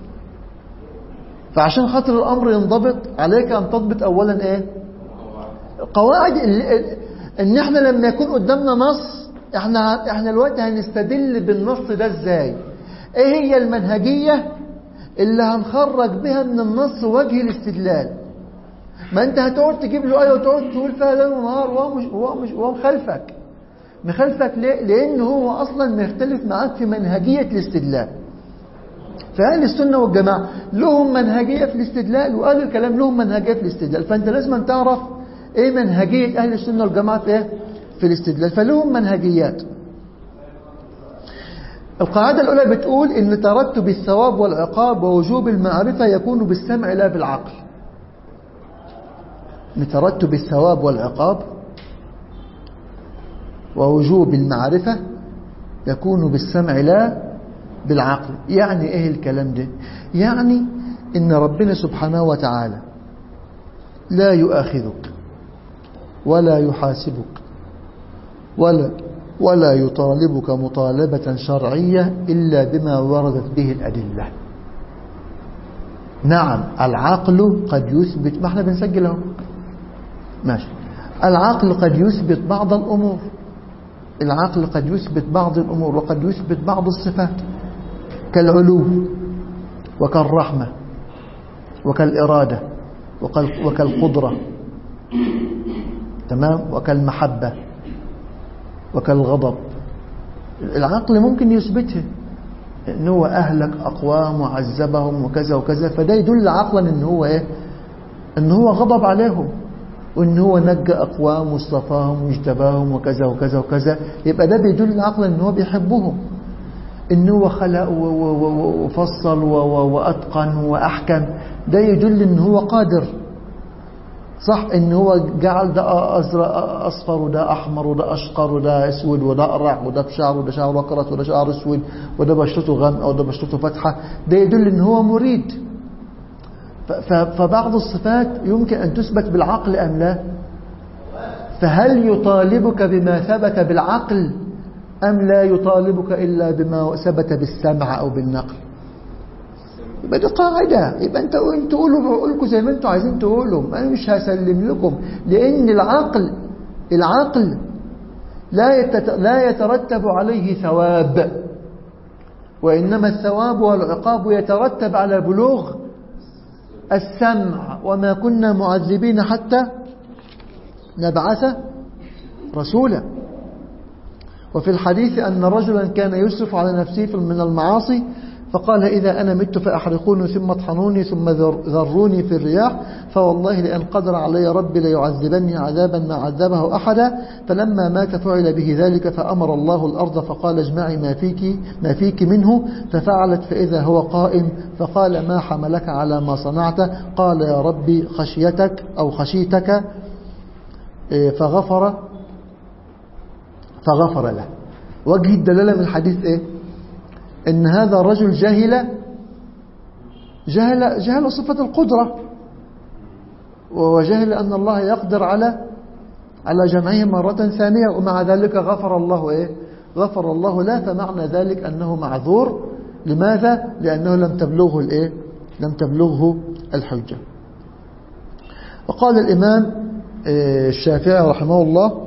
فعشان خاطر الأمر ينضبط عليك أن تضبط أولا إيه قواعد إن إحنا لما يكون قدامنا نص إحنا إحنا الوقت هنستدل بالنص ده إزاي إيه هي المنهجية اللي هنخرج بها من النص وجه الاستدلال ما أنت هتقعد تجيب له آية وتقعد تقول فيها ليل ونهار وهو مش وهو مش وهو مخالفك مخالفك ليه؟ لأن هو أصلا مختلف معاك في منهجية الاستدلال فأهل السنة والجماعة لهم منهجية في الاستدلال وأهل الكلام لهم منهجية في الاستدلال فأنت لازم أن تعرف إيه منهجية أهل السنة والجماعة في, إيه؟ في الاستدلال فلهم منهجيات القاعدة الأولى بتقول إن ترتب الثواب والعقاب ووجوب المعرفة يكون بالسمع لا بالعقل إن ترتب الثواب والعقاب ووجوب المعرفة يكون بالسمع لا بالعقل يعني ايه الكلام ده يعني ان ربنا سبحانه وتعالى لا يؤاخذك ولا يحاسبك ولا ولا يطالبك مطالبة شرعية إلا بما وردت به الأدلة نعم العقل قد يثبت ما احنا بنسجل اهو ماشي العقل قد يثبت بعض الأمور العقل قد يثبت بعض الأمور وقد يثبت بعض الصفات كالعلو وكالرحمة وكالإرادة وكالقدرة تمام وكالمحبة وكالغضب العقل ممكن يثبتها ان هو اهلك اقوام وعذبهم وكذا وكذا فده يدل عقلا ان هو ايه ان هو غضب عليهم وان هو نجى اقوام واصطفاهم واجتباهم وكذا وكذا وكذا يبقى ده بيدل عقلا ان هو بيحبهم ان هو خلق وفصل واتقن واحكم ده يدل ان هو قادر صح ان هو جعل ده ازرق اصفر وده احمر وده اشقر وده اسود وده اقرع وده بشعر وده شعر اكرت وده شعر اسود وده بشرته غامقه وده بشرته فاتحه ده يدل ان هو مريد فبعض الصفات يمكن ان تثبت بالعقل ام لا فهل يطالبك بما ثبت بالعقل ام لا يطالبك الا بما ثبت بالسمع او بالنقل يبقى دي قاعدة يبقى انت انتوا تقولوا بقولكم زي ما انتوا عايزين تقولوا انا مش هسلم لكم لان العقل العقل لا يتت... لا يترتب عليه ثواب وانما الثواب والعقاب يترتب على بلوغ السمع وما كنا معذبين حتى نبعث رسولا وفي الحديث أن رجلا كان يسرف على نفسه من المعاصي فقال إذا أنا مت فأحرقوني ثم اطحنوني ثم ذروني في الرياح فوالله لأن قدر علي ربي ليعذبني عذابا ما عذبه أحدا فلما مات فعل به ذلك فأمر الله الأرض فقال اجمعي ما فيك, ما فيك منه ففعلت فإذا هو قائم فقال ما حملك على ما صنعت قال يا ربي خشيتك أو خشيتك فغفر فغفر له وجه الدلالة من الحديث إيه إن هذا الرجل جهل جهل, جهل صفة القدرة وجهل أن الله يقدر على على جمعه مرة ثانية ومع ذلك غفر الله إيه غفر الله لا فمعنى ذلك أنه معذور لماذا لأنه لم تبلغه الإيه لم تبلغه الحجة وقال الإمام الشافعي رحمه الله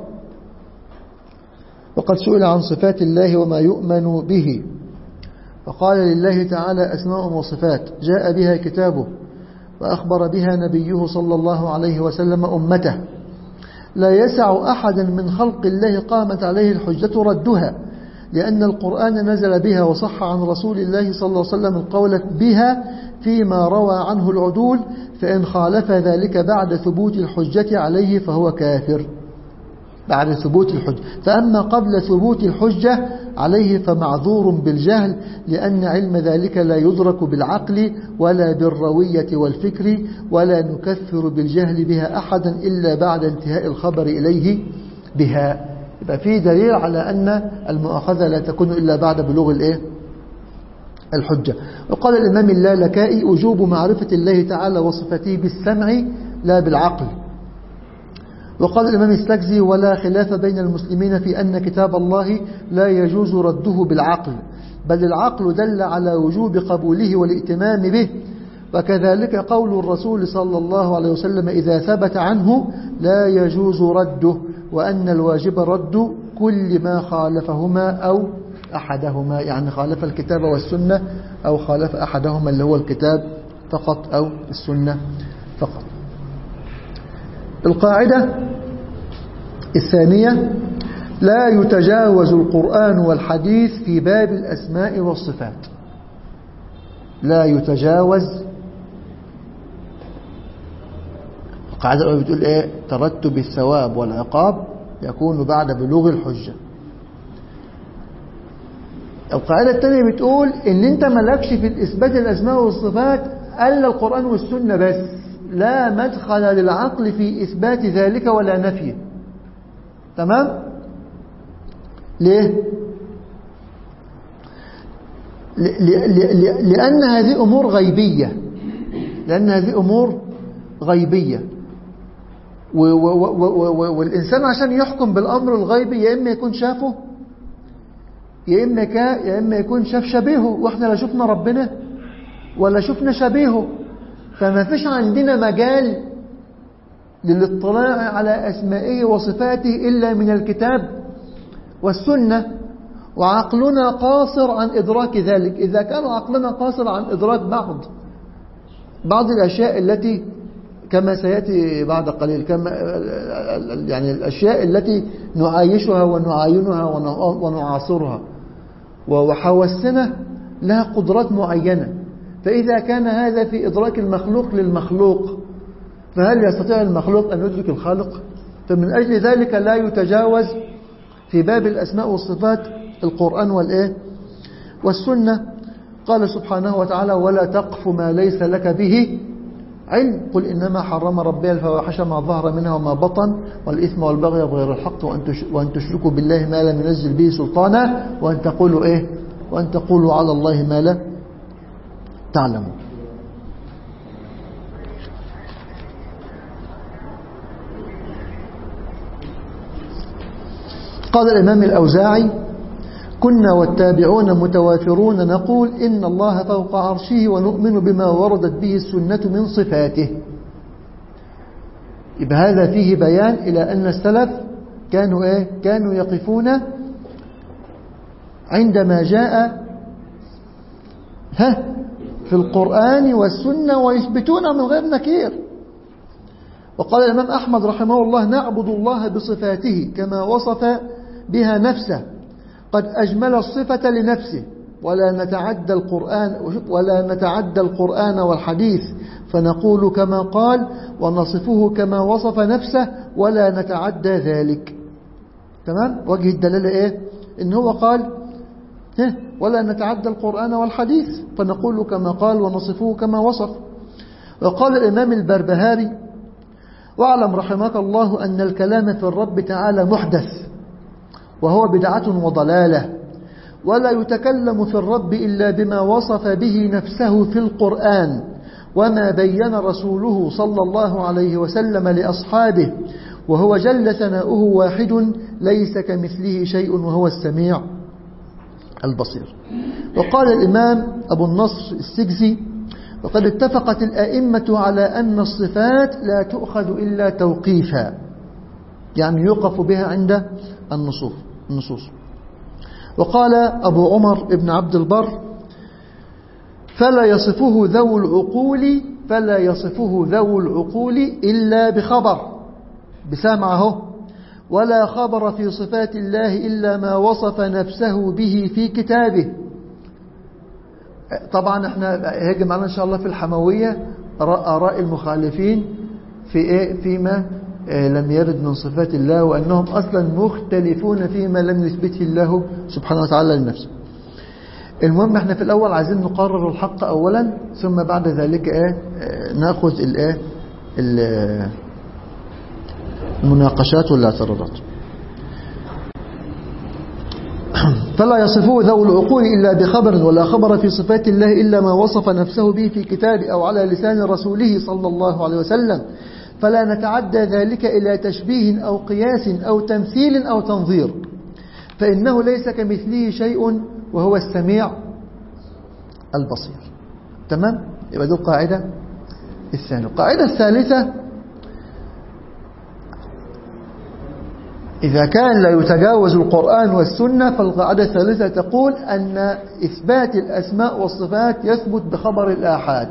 وقد سئل عن صفات الله وما يؤمن به فقال لله تعالى أسماء وصفات جاء بها كتابه وأخبر بها نبيه صلى الله عليه وسلم أمته لا يسع أحدا من خلق الله قامت عليه الحجة ردها لأن القرآن نزل بها وصح عن رسول الله صلى الله عليه وسلم القول بها فيما روى عنه العدول فإن خالف ذلك بعد ثبوت الحجة عليه فهو كافر بعد ثبوت الحجة فأما قبل ثبوت الحجة عليه فمعذور بالجهل لأن علم ذلك لا يدرك بالعقل ولا بالروية والفكر ولا نكفر بالجهل بها أحدا إلا بعد انتهاء الخبر إليه بها يبقى في دليل على أن المؤاخذة لا تكون إلا بعد بلوغ الإيه؟ الحجة وقال الإمام اللالكائي وجوب معرفة الله تعالى وصفته بالسمع لا بالعقل وقال الإمام السكزي ولا خلاف بين المسلمين في أن كتاب الله لا يجوز رده بالعقل بل العقل دل على وجوب قبوله والائتمام به وكذلك قول الرسول صلى الله عليه وسلم إذا ثبت عنه لا يجوز رده وأن الواجب رد كل ما خالفهما أو أحدهما يعني خالف الكتاب والسنة أو خالف أحدهما اللي هو الكتاب فقط أو السنة فقط القاعدة الثانية لا يتجاوز القرآن والحديث في باب الأسماء والصفات لا يتجاوز القاعدة الأولى بتقول إيه ترتب الثواب والعقاب يكون بعد بلوغ الحجة القاعدة الثانية بتقول إن أنت ملكش في الإثبات الأسماء والصفات ألا القرآن والسنة بس لا مدخل للعقل في إثبات ذلك ولا نفيه تمام ليه لأن هذه أمور غيبية لأن هذه أمور غيبية والإنسان عشان يحكم بالأمر الغيبي يا إما يكون شافه يا إما, كا يا إما يكون شاف شبيهه وإحنا لا شفنا ربنا ولا شفنا شبيهه فما فيش عندنا مجال للاطلاع على أسمائه وصفاته إلا من الكتاب والسنة وعقلنا قاصر عن إدراك ذلك إذا كان عقلنا قاصر عن إدراك بعض بعض الأشياء التي كما سيأتي بعد قليل كما يعني الأشياء التي نعايشها ونعاينها ونعاصرها وحواسنا لها قدرات معينة فإذا كان هذا في إدراك المخلوق للمخلوق فهل يستطيع المخلوق أن يدرك الخالق فمن أجل ذلك لا يتجاوز في باب الأسماء والصفات القرآن والإيه والسنة قال سبحانه وتعالى ولا تقف ما ليس لك به علم قل إنما حرم ربي الفواحش ما ظهر منها وما بطن والإثم والبغي بغير الحق وأن تشركوا بالله ما لم ينزل به سلطانا وأن تقولوا إيه وأن تقولوا على الله ما لا تعلموا قال الإمام الأوزاعي كنا والتابعون متوافرون نقول إن الله فوق عرشه ونؤمن بما وردت به السنة من صفاته يبقى هذا فيه بيان إلى أن السلف كانوا إيه؟ كانوا يقفون عندما جاء ها في القرآن والسنة ويثبتون من غير نكير وقال الإمام أحمد رحمه الله نعبد الله بصفاته كما وصف بها نفسه قد أجمل الصفة لنفسه ولا نتعدى القرآن ولا نتعدى القرآن والحديث فنقول كما قال ونصفه كما وصف نفسه ولا نتعدى ذلك تمام وجه الدلالة ايه ان هو قال ولا نتعدى القرآن والحديث فنقول كما قال ونصفه كما وصف وقال الإمام البربهاري واعلم رحمك الله أن الكلام في الرب تعالى محدث وهو بدعة وضلالة ولا يتكلم في الرب إلا بما وصف به نفسه في القرآن وما بين رسوله صلى الله عليه وسلم لأصحابه وهو جل ثناؤه واحد ليس كمثله شيء وهو السميع البصير وقال الإمام أبو النصر السجزي وقد اتفقت الأئمة على أن الصفات لا تؤخذ إلا توقيفا يعني يوقف بها عند النصوص النصوص وقال أبو عمر ابن عبد البر فلا يصفه ذو العقول فلا يصفه ذو العقول إلا بخبر بسامعه ولا خبر في صفات الله إلا ما وصف نفسه به في كتابه طبعا احنا هيجي معنا ان شاء الله في الحموية آراء المخالفين في ايه فيما لم يرد من صفات الله وأنهم أصلا مختلفون فيما لم يثبته الله سبحانه وتعالى لنفسه المهم احنا في الأول عايزين نقرر الحق أولا ثم بعد ذلك ايه ناخذ الايه المناقشات والاعتراضات فلا يصفه ذو العقول إلا بخبر ولا خبر في صفات الله إلا ما وصف نفسه به في كتابه أو على لسان رسوله صلى الله عليه وسلم فلا نتعدى ذلك إلى تشبيه أو قياس أو تمثيل أو تنظير فإنه ليس كمثله شيء وهو السميع البصير تمام؟ يبقى دي القاعدة الثانية القاعدة الثالثة إذا كان لا يتجاوز القرآن والسنة فالقاعدة الثالثة تقول أن إثبات الأسماء والصفات يثبت بخبر الآحاد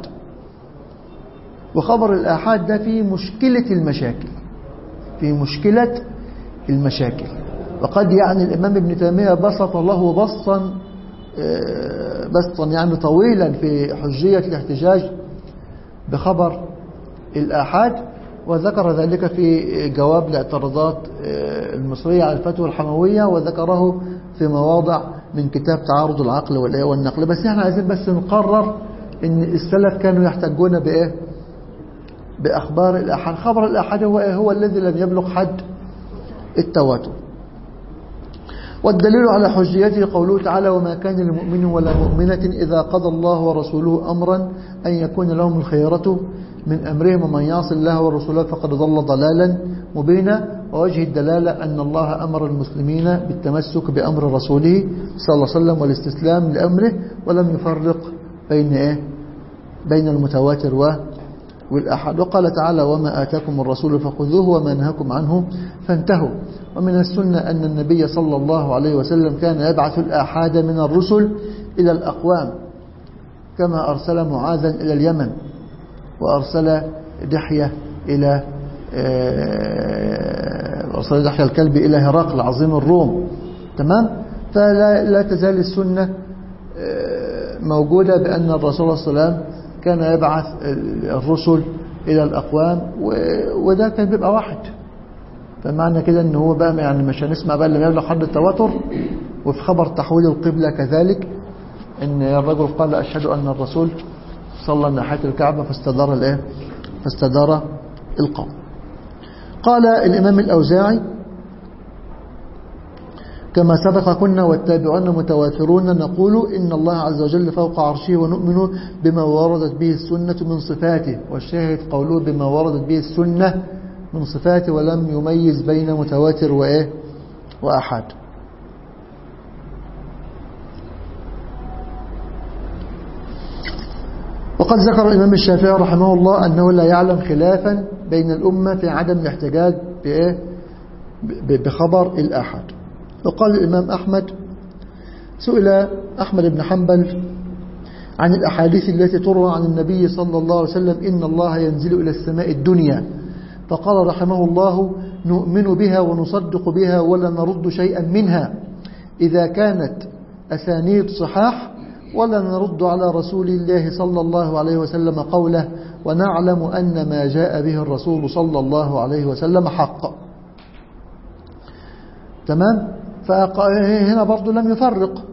وخبر الآحاد ده في مشكلة المشاكل في مشكلة المشاكل وقد يعني الإمام ابن تيمية بسط له بسطا بسطا يعني طويلا في حجية الاحتجاج بخبر الآحاد وذكر ذلك في جواب الاعتراضات المصرية على الفتوى الحموية وذكره في مواضع من كتاب تعارض العقل والنقل بس احنا عايزين بس نقرر ان السلف كانوا يحتجون بايه بأخبار الأحد خبر الأحد هو هو الذي لم يبلغ حد التواتر والدليل على حجيته قوله تعالى وما كان لمؤمن ولا مؤمنة إذا قضى الله ورسوله أمرا أن يكون لهم الخيرة من أمرهم ومن يعص الله ورسوله فقد ضل ضلالا مبينا ووجه الدلالة أن الله أمر المسلمين بالتمسك بأمر رسوله صلى الله عليه وسلم والاستسلام لأمره ولم يفرق بين إيه بين المتواتر و والأحد وقال تعالى وما آتاكم الرسول فخذوه وما نهاكم عنه فانتهوا ومن السنة أن النبي صلى الله عليه وسلم كان يبعث الآحاد من الرسل إلى الأقوام كما أرسل معاذا إلى اليمن وأرسل دحية إلى أرسل دحية الكلب إلى هرقل عظيم الروم تمام فلا لا تزال السنة موجودة بأن الرسول صلى الله عليه وسلم كان يبعث الرسل إلى الأقوام وده كان بيبقى واحد فمعنى كده ان هو بقى يعني مش هنسمع بقى اللي يبلغ حد التواتر وفي خبر تحويل القبلة كذلك ان الرجل قال أشهد أن الرسول صلى ناحية الكعبة فاستدار الايه فاستدار القوم قال الإمام الأوزاعي كما سبق كنا والتابعون متواترون نقول إن الله عز وجل فوق عرشه ونؤمن بما وردت به السنة من صفاته والشاهد قوله بما وردت به السنة من صفاته ولم يميز بين متواتر وإيه وأحد وقد ذكر الإمام الشافعي رحمه الله أنه لا يعلم خلافا بين الأمة في عدم الاحتجاج بإيه؟ بخبر الأحد وقال الإمام أحمد سئل أحمد بن حنبل عن الأحاديث التي تروى عن النبي صلى الله عليه وسلم إن الله ينزل إلى السماء الدنيا فقال رحمه الله نؤمن بها ونصدق بها ولا نرد شيئا منها إذا كانت أسانيد صحاح ولا نرد على رسول الله صلى الله عليه وسلم قوله ونعلم أن ما جاء به الرسول صلى الله عليه وسلم حق تمام فهنا برضو لم يفرق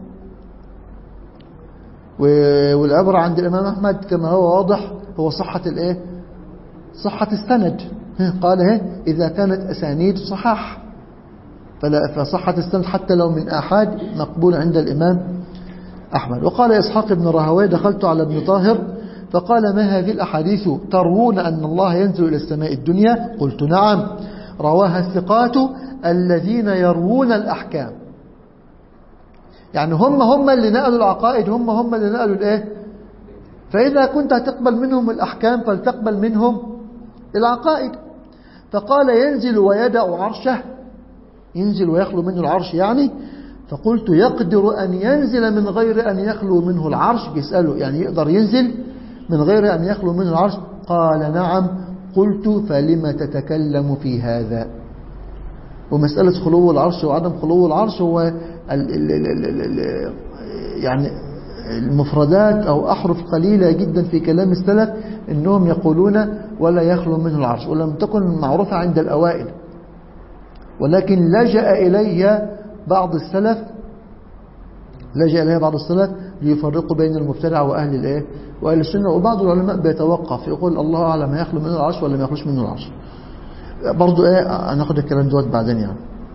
والعبرة عند الإمام أحمد كما هو واضح هو صحة الإيه صحة السند قال هي إذا كانت أسانيد صحاح فصحة السند حتى لو من آحاد مقبول عند الإمام أحمد وقال إسحاق بن راهويه دخلت على ابن طاهر فقال ما هذه الأحاديث تروون أن الله ينزل إلى السماء الدنيا قلت نعم رواها الثقات الذين يروون الأحكام يعني هم هم اللي نقلوا العقائد هم هم اللي نقلوا الايه فإذا كنت هتقبل منهم الأحكام فلتقبل منهم العقائد فقال ينزل ويدع عرشه ينزل ويخلو منه العرش يعني فقلت يقدر أن ينزل من غير أن يخلو منه العرش بيسأله يعني يقدر ينزل من غير أن يخلو منه العرش قال نعم قلت فلم تتكلم في هذا ومسألة خلو العرش وعدم خلو العرش هو ال ال ال ال ال يعني المفردات أو أحرف قليلة جدا في كلام السلف إنهم يقولون ولا يخلو منه العرش ولم تكن معروفة عند الأوائل ولكن لجأ إليها بعض السلف لجأ إليها بعض السلف ليفرقوا بين المبتدع وأهل الإيه وأهل السنة وبعض العلماء بيتوقف يقول الله أعلم هيخلو منه العرش ولا ما يخلوش منه العرش برضو ايه هناخد الكلام دوت بعدين يعني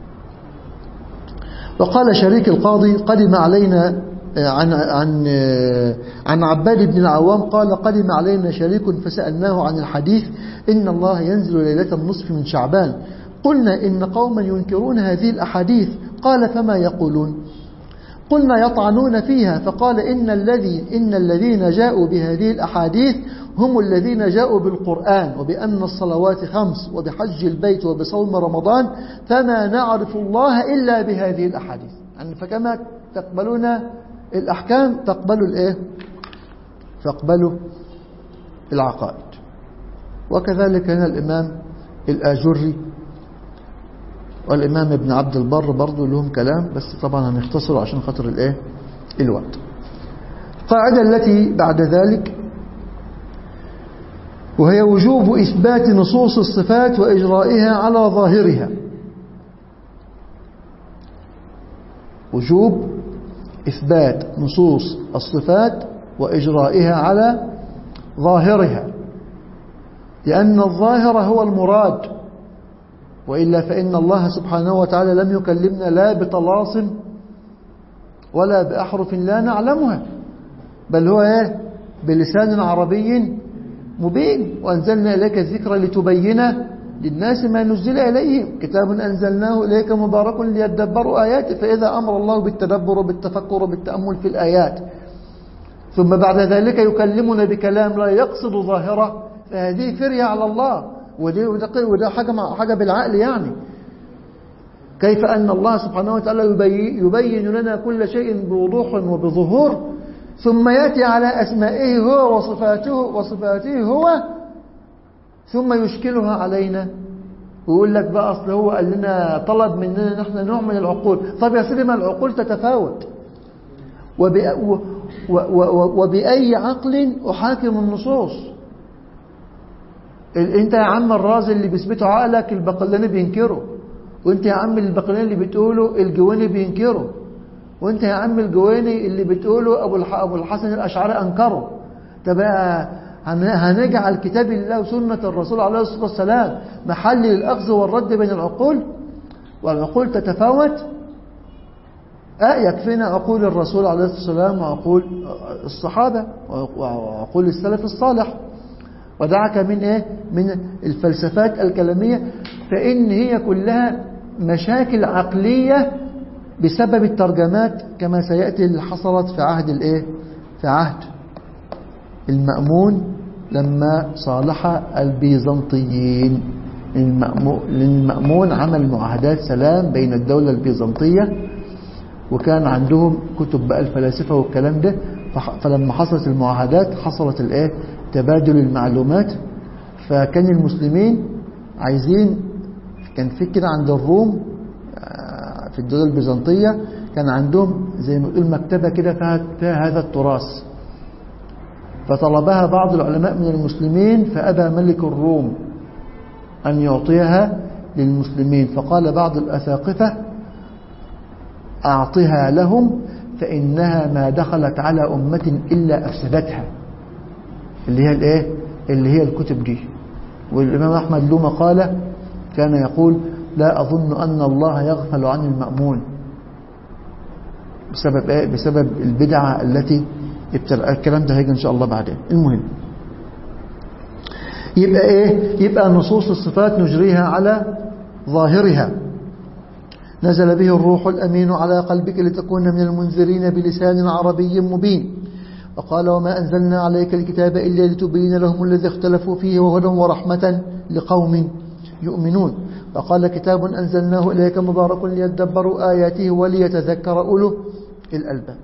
وقال شريك القاضي قدم علينا عن عن عن عباد بن العوام قال قدم علينا شريك فسألناه عن الحديث إن الله ينزل ليلة النصف من شعبان قلنا إن قوما ينكرون هذه الأحاديث قال فما يقولون قلنا يطعنون فيها فقال إن الذي إن الذين جاءوا بهذه الأحاديث هم الذين جاءوا بالقرآن وبأن الصلوات خمس وبحج البيت وبصوم رمضان فما نعرف الله إلا بهذه الأحاديث يعني فكما تقبلون الأحكام تقبلوا الإيه فاقبلوا العقائد وكذلك هنا الإمام الآجري والإمام ابن عبد البر برضو لهم كلام بس طبعا هنختصره عشان خاطر الإيه الوقت القاعدة التي بعد ذلك وهي وجوب إثبات نصوص الصفات وإجرائها على ظاهرها وجوب إثبات نصوص الصفات وإجرائها على ظاهرها لأن الظاهر هو المراد وإلا فإن الله سبحانه وتعالى لم يكلمنا لا بطلاسم ولا بأحرف لا نعلمها بل هو إيه بلسان عربي مبين وأنزلنا إليك الذكر لتبين للناس ما نزل إليهم كتاب أنزلناه إليك مبارك ليدبروا آياته فإذا أمر الله بالتدبر وبالتفكر وبالتأمل في الآيات ثم بعد ذلك يكلمنا بكلام لا يقصد ظاهرة فهذه فرية على الله وده, وده, وده حاجة, حاجة بالعقل يعني كيف أن الله سبحانه وتعالى يبين لنا كل شيء بوضوح وبظهور ثم يأتي على أسمائه هو وصفاته وصفاته هو ثم يشكلها علينا ويقول لك بقى أصل هو قال لنا طلب مننا نحن نوع من العقول طب يا سيدي ما العقول تتفاوت وبأ وبأي عقل أحاكم النصوص انت يا عم الرازي اللي بيثبته عقلك البقلاني بينكره وانت يا عم البقلاني اللي بتقوله الجواني بينكره وانت يا عم الجواني اللي بتقوله ابو ابو الحسن الاشعري انكره طب هنجعل كتاب الله وسنة الرسول عليه الصلاة والسلام محل للأخذ والرد بين العقول والعقول تتفاوت آه يكفينا عقول الرسول عليه الصلاة والسلام وعقول الصحابة وعقول السلف الصالح ودعك من إيه؟ من الفلسفات الكلامية فإن هي كلها مشاكل عقلية بسبب الترجمات كما سيأتي اللي حصلت في عهد الإيه؟ في عهد المأمون لما صالح البيزنطيين المأمون عمل معاهدات سلام بين الدولة البيزنطية وكان عندهم كتب بقى الفلاسفة والكلام ده فلما حصلت المعاهدات حصلت الايه تبادل المعلومات فكان المسلمين عايزين كان في كده عند الروم في الدولة البيزنطية كان عندهم زي ما تقول مكتبة كده فيها, فيها هذا التراث فطلبها بعض العلماء من المسلمين فأبى ملك الروم أن يعطيها للمسلمين فقال بعض الأساقفة أعطها لهم فإنها ما دخلت على أمة إلا أفسدتها اللي هي الإيه؟ اللي هي الكتب دي والإمام أحمد له مقالة كان يقول لا أظن أن الله يغفل عن المأمون بسبب إيه؟ بسبب البدعة التي ابتلع الكلام ده هيجي إن شاء الله بعدين المهم يبقى إيه يبقى نصوص الصفات نجريها على ظاهرها نزل به الروح الأمين على قلبك لتكون من المنذرين بلسان عربي مبين وقال وما أنزلنا عليك الكتاب إلا لتبين لهم الذي اختلفوا فيه وهدى ورحمة لقوم يؤمنون وقال كتاب أنزلناه إليك مبارك ليدبروا آياته وليتذكر أولو الألباب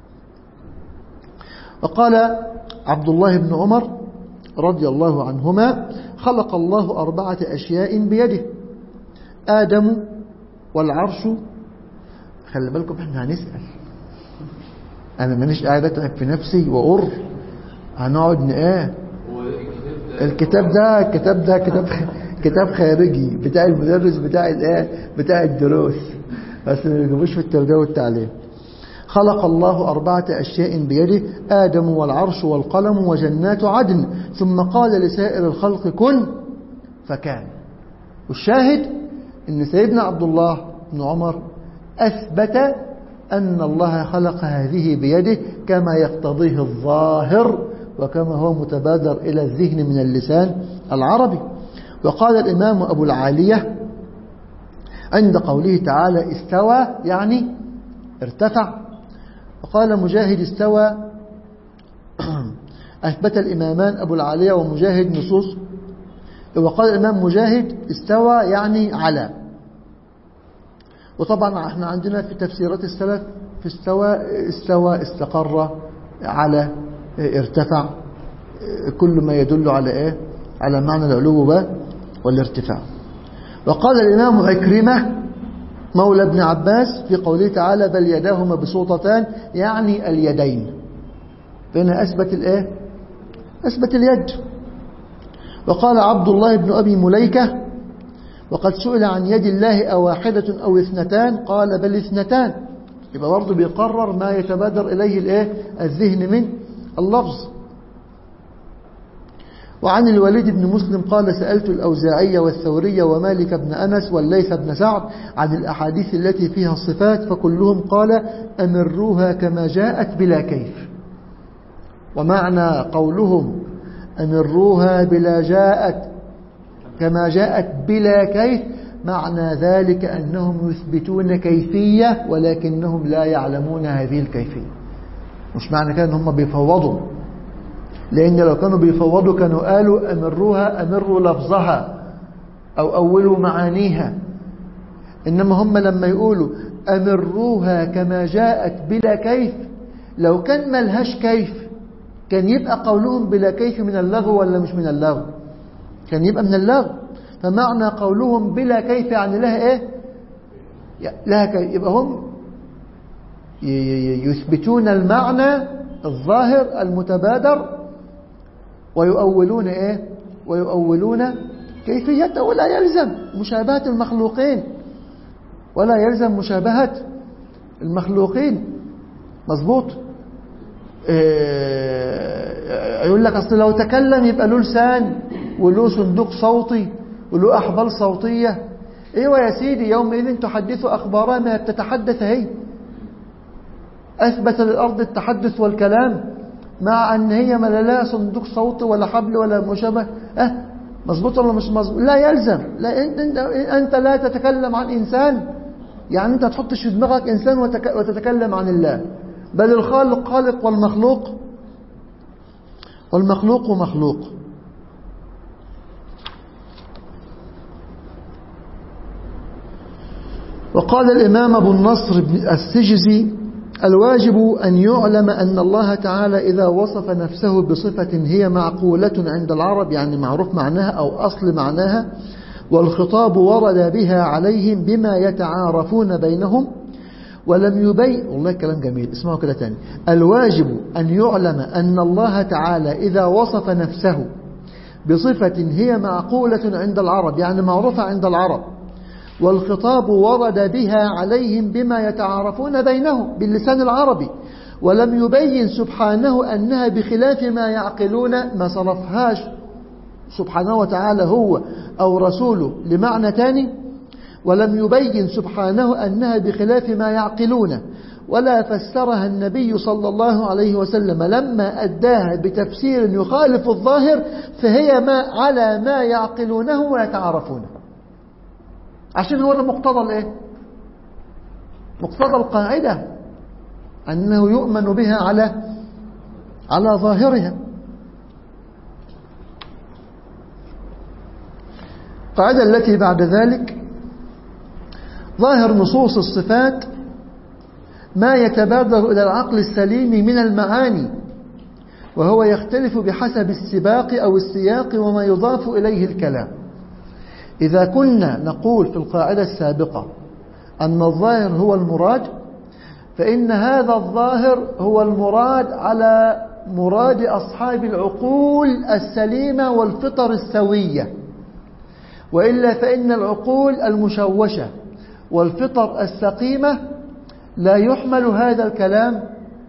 وقال عبد الله بن عمر رضي الله عنهما خلق الله أربعة أشياء بيده آدم والعرش خلي بالكم احنا هنسأل انا مانيش قاعد اتعب في نفسي واقر هنقعد نقاه الكتاب ده الكتاب ده كتاب كتاب خارجي بتاع المدرس بتاع الايه بتاع الدروس بس ما يجيبوش في التربيه والتعليم خلق الله أربعة أشياء بيده آدم والعرش والقلم وجنات عدن ثم قال لسائر الخلق كن فكان والشاهد ان سيدنا عبد الله بن عمر أثبت أن الله خلق هذه بيده كما يقتضيه الظاهر وكما هو متبادر إلى الذهن من اللسان العربي وقال الإمام أبو العالية عند قوله تعالى استوى يعني ارتفع وقال مجاهد استوى أثبت الإمامان أبو العالية ومجاهد نصوص وقال الإمام مجاهد استوى يعني على وطبعا احنا عندنا في تفسيرات السلف في استوى استوى استقر على ارتفع كل ما يدل على ايه على معنى العلو والارتفاع وقال الإمام عكرمة مولى ابن عباس في قوله تعالى بل يداه مبسوطتان يعني اليدين فهنا أثبت الايه أثبت اليد وقال عبد الله بن أبي مليكة وقد سئل عن يد الله أواحدة أو اثنتان قال بل اثنتان يبقى برضه بيقرر ما يتبادر إليه الايه الذهن من اللفظ وعن الوليد بن مسلم قال سألت الأوزاعية والثورية ومالك بن أنس والليث بن سعد عن الأحاديث التي فيها الصفات فكلهم قال أمروها كما جاءت بلا كيف ومعنى قولهم أمروها بلا جاءت كما جاءت بلا كيف معنى ذلك أنهم يثبتون كيفية ولكنهم لا يعلمون هذه الكيفية مش معنى كده أنهم بيفوضوا لأن لو كانوا بيفوضوا كانوا قالوا أمروها أمروا لفظها أو أولوا معانيها إنما هم لما يقولوا أمروها كما جاءت بلا كيف لو كان ملهاش كيف كان يبقى قولهم بلا كيف من اللغو ولا مش من اللغو كان يبقى من اللغو فمعنى قولهم بلا كيف يعني لها ايه لها كيف يبقى هم يثبتون المعنى الظاهر المتبادر ويؤولون ايه ويؤولون كيفيته ولا يلزم مشابهة المخلوقين ولا يلزم مشابهة المخلوقين مظبوط إيه يقول لك أصل لو تكلم يبقى له لسان وله صندوق صوتي وله أحبال صوتية ايوه يا سيدي يومئذ تحدث أخبارها ما بتتحدث هي أثبت للأرض التحدث والكلام مع أن هي ما لا صندوق صوت ولا حبل ولا مشابه أه مظبوط ولا مش مظبوط لا يلزم لا انت, انت لا تتكلم عن انسان يعني انت تحطش في دماغك انسان وتتكلم عن الله بل الخالق خالق والمخلوق والمخلوق مخلوق وقال الإمام أبو النصر السجزي الواجب أن يعلم أن الله تعالى إذا وصف نفسه بصفة هي معقولة عند العرب يعني معروف معناها أو أصل معناها والخطاب ورد بها عليهم بما يتعارفون بينهم ولم يبين والله كلام جميل اسمعوا كده تاني الواجب أن يعلم أن الله تعالى إذا وصف نفسه بصفة هي معقولة عند العرب يعني معروفة عند العرب والخطاب ورد بها عليهم بما يتعارفون بينهم باللسان العربي ولم يبين سبحانه أنها بخلاف ما يعقلون ما صرفهاش سبحانه وتعالى هو أو رسوله لمعنى تاني ولم يبين سبحانه أنها بخلاف ما يعقلون ولا فسرها النبي صلى الله عليه وسلم لما أداها بتفسير يخالف الظاهر فهي ما على ما يعقلونه ويتعارفونه عشان هو ده مقتضى الايه مقتضى القاعدة أنه يؤمن بها على على ظاهرها القاعدة التي بعد ذلك ظاهر نصوص الصفات ما يتبادر إلى العقل السليم من المعاني وهو يختلف بحسب السباق أو السياق وما يضاف إليه الكلام إذا كنا نقول في القاعدة السابقة أن الظاهر هو المراد فإن هذا الظاهر هو المراد على مراد أصحاب العقول السليمة والفطر السوية وإلا فإن العقول المشوشة والفطر السقيمة لا يحمل هذا الكلام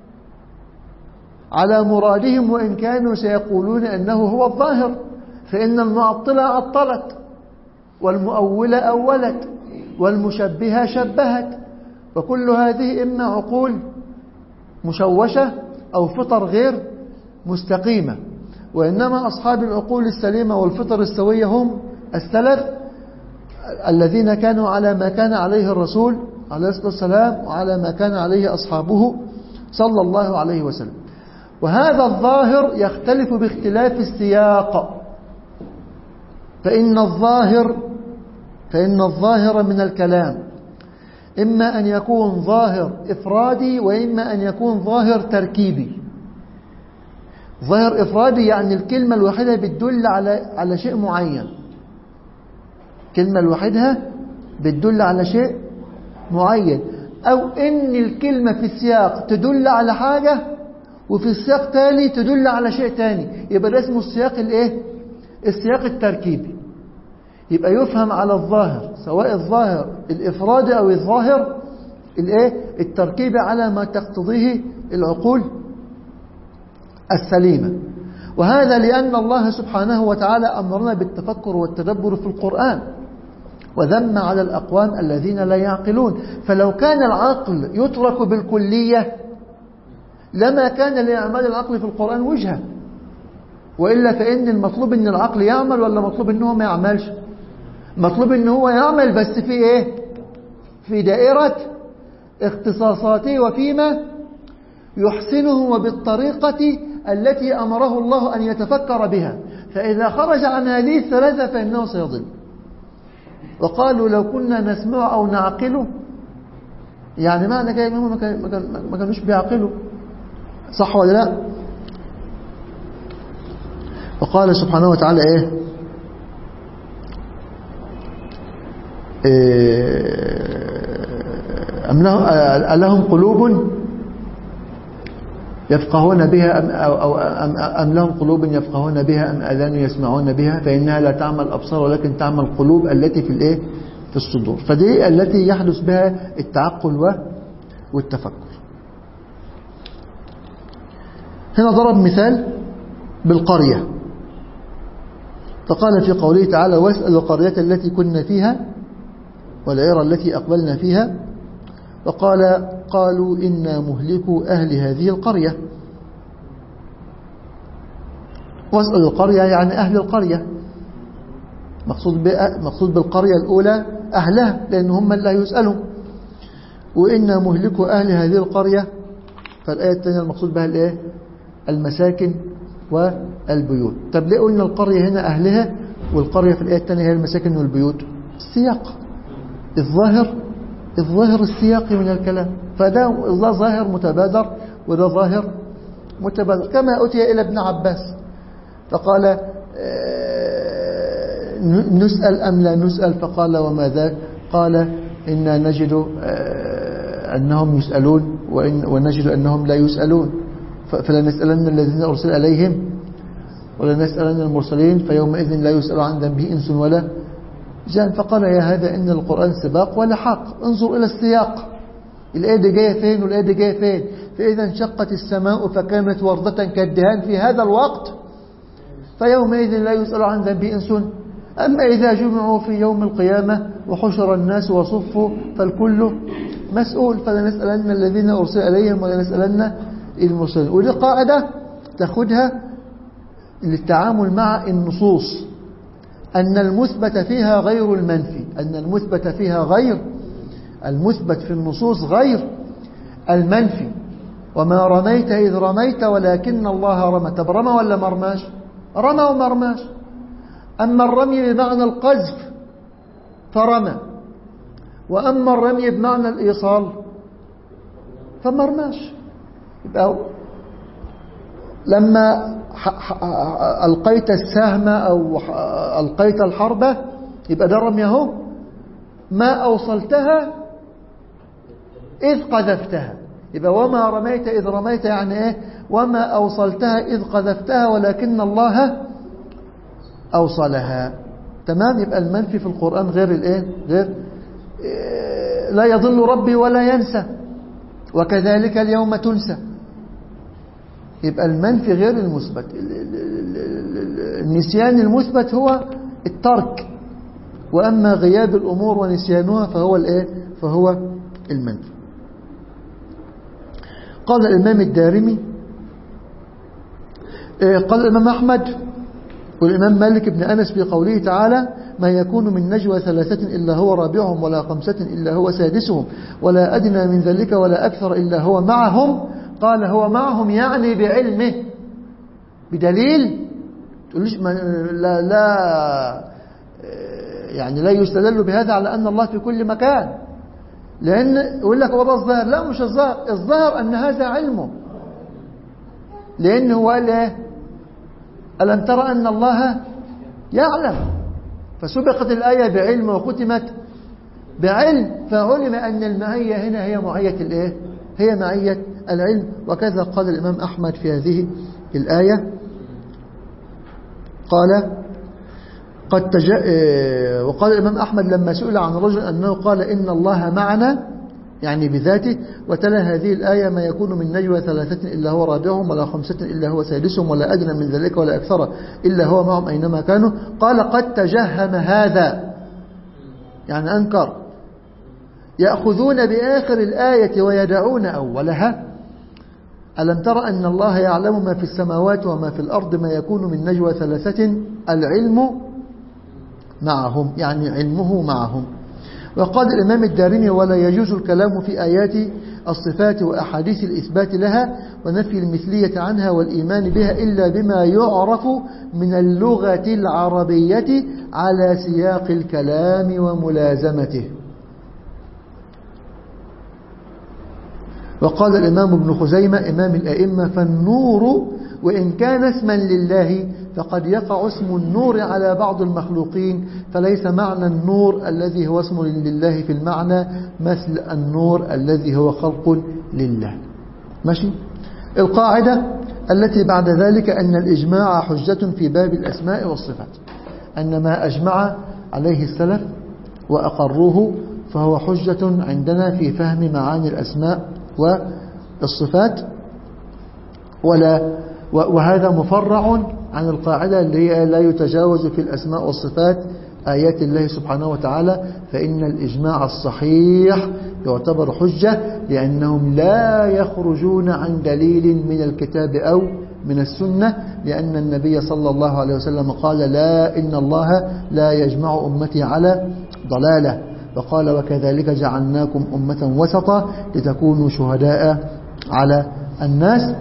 على مرادهم وإن كانوا سيقولون أنه هو الظاهر فإن المعطلة عطلت والمؤولة أولت والمشبهة شبهت وكل هذه إما عقول مشوشة أو فطر غير مستقيمة وإنما أصحاب العقول السليمة والفطر السوية هم السلف الذين كانوا على ما كان عليه الرسول عليه الصلاة والسلام وعلى ما كان عليه أصحابه صلى الله عليه وسلم وهذا الظاهر يختلف باختلاف السياق فإن الظاهر فإن الظاهر من الكلام إما أن يكون ظاهر إفرادي وإما أن يكون ظاهر تركيبي ظاهر إفرادي يعني الكلمة الواحدة بتدل على على شيء معين الكلمة الواحدة بتدل على شيء معين أو إن الكلمة في السياق تدل على حاجة وفي السياق تاني تدل على شيء تاني يبقى ده اسمه السياق الايه السياق التركيبي يبقى يفهم على الظاهر سواء الظاهر الإفرادي أو الظاهر الايه التركيبي على ما تقتضيه العقول السليمة وهذا لأن الله سبحانه وتعالى أمرنا بالتفكر والتدبر في القرآن وذم على الأقوام الذين لا يعقلون فلو كان العقل يترك بالكلية لما كان لأعمال العقل في القرآن وجهة وإلا فإن المطلوب أن العقل يعمل ولا مطلوب أنه ما يعملش مطلوب أنه هو يعمل بس في إيه في دائرة اختصاصاته وفيما يحسنه وبالطريقة التي أمره الله أن يتفكر بها فإذا خرج عن هذه الثلاثة فإنه سيضل وقالوا لو كنا نسمع أو نعقله يعني معنى كده إنهم ما كانوش بيعقلوا صح ولا لا وقال سبحانه وتعالى إيه, إيه أم لهم قلوب يفقهون بها أم, أو أم, أم لهم قلوب يفقهون بها أم أذان يسمعون بها فإنها لا تعمل الأبصار ولكن تعمل القلوب التي في الإيه في الصدور فدي التي يحدث بها التعقل والتفكر هنا ضرب مثال بالقرية فقال في قوله تعالى واسأل القرية التي كنا فيها والعيرة التي أقبلنا فيها وقال قالوا إنا مهلكوا أهل هذه القرية واسأل القرية يعني أهل القرية مقصود, مقصود بالقرية الأولى أهلها لأن هم لا يسألوا وإنا مهلكوا أهل هذه القرية فالآية الثانية المقصود بها الإيه؟ المساكن والبيوت طب ليه قلنا القرية هنا أهلها والقرية في الآية الثانية هي المساكن والبيوت السياق الظاهر الظاهر السياقي من الكلام فده ظاهر متبادر وده ظاهر متبادر كما أتي إلى ابن عباس فقال نسأل أم لا نسأل فقال وما ذاك قال إنا نجد أنهم يسألون ونجد أنهم لا يسألون فلنسألن الذين أرسل إليهم ولنسألن المرسلين فيومئذ لا يسأل عن ذنبه إنس ولا جان فقال يا هذا إن القرآن سباق ولحق انظر إلى السياق الآية دي جاية فين والآية دي جاية فين فإذا انشقت السماء فكانت وردة كالدهان في هذا الوقت فيومئذ لا يسأل عن ذنب إنس أما إذا جمعوا في يوم القيامة وحشر الناس وصفوا فالكل مسؤول فلنسألن الذين أرسل إليهم ولنسألن المرسلين ودي قاعدة تاخدها للتعامل مع النصوص أن المثبت فيها غير المنفي أن المثبت فيها غير المثبت في النصوص غير المنفي وما رميت إذ رميت ولكن الله رمى طب رمى ولا مرماش رمى ومرماش أما الرمي بمعنى القذف فرمى وأما الرمي بمعنى الإيصال فمرماش يبقى لما ألقيت السهم أو ألقيت الحربة يبقى ده رمي اهو ما أوصلتها إذ قذفتها يبقى وما رميت إذ رميت يعني إيه وما أوصلتها إذ قذفتها ولكن الله أوصلها تمام يبقى المنفي في القرآن غير الإيه غير إيه لا يضل ربي ولا ينسى وكذلك اليوم تنسى يبقى المنفي غير المثبت النسيان المثبت هو الترك وأما غياب الأمور ونسيانها فهو الإيه فهو المنفي قال الإمام الدارمي قال الإمام أحمد والإمام مالك بن أنس في قوله تعالى ما يكون من نجوى ثلاثة إلا هو رابعهم ولا خمسة إلا هو سادسهم ولا أدنى من ذلك ولا أكثر إلا هو معهم قال هو معهم يعني بعلمه بدليل تقولش ما لا, لا يعني لا يستدل بهذا على أن الله في كل مكان لأن يقول لك هو ده الظاهر لا مش الظاهر الظاهر أن هذا علمه لأن هو قال إيه ألم ترى أن الله يعلم فسبقت الآية بعلم وختمت بعلم فعلم أن المعية هنا هي معية الإيه هي معية العلم وكذا قال الإمام أحمد في هذه الآية قال قد تج... وقال الإمام أحمد لما سئل عن رجل أنه قال إن الله معنا يعني بذاته وتلا هذه الآية ما يكون من نجوى ثلاثة إلا هو رابعهم ولا خمسة إلا هو سادسهم ولا أدنى من ذلك ولا أكثر إلا هو معهم أينما كانوا قال قد تجهم هذا يعني أنكر يأخذون بآخر الآية ويدعون أولها ألم تر أن الله يعلم ما في السماوات وما في الأرض ما يكون من نجوى ثلاثة العلم معهم يعني علمه معهم وقال الإمام الدارمي ولا يجوز الكلام في آيات الصفات وأحاديث الإثبات لها ونفي المثلية عنها والإيمان بها إلا بما يعرف من اللغة العربية على سياق الكلام وملازمته وقال الإمام ابن خزيمة إمام الأئمة فالنور وإن كان اسما لله فقد يقع اسم النور على بعض المخلوقين فليس معنى النور الذي هو اسم لله في المعنى مثل النور الذي هو خلق لله ماشي القاعدة التي بعد ذلك أن الإجماع حجة في باب الأسماء والصفات أن ما أجمع عليه السلف وأقروه فهو حجة عندنا في فهم معاني الأسماء والصفات ولا وهذا مفرع عن القاعدة اللي هي لا يتجاوز في الأسماء والصفات آيات الله سبحانه وتعالى فإن الإجماع الصحيح يعتبر حجة لأنهم لا يخرجون عن دليل من الكتاب أو من السنة لأن النبي صلى الله عليه وسلم قال لا إن الله لا يجمع أمتي على ضلالة وقال وكذلك جعلناكم أمة وسطا لتكونوا شهداء على الناس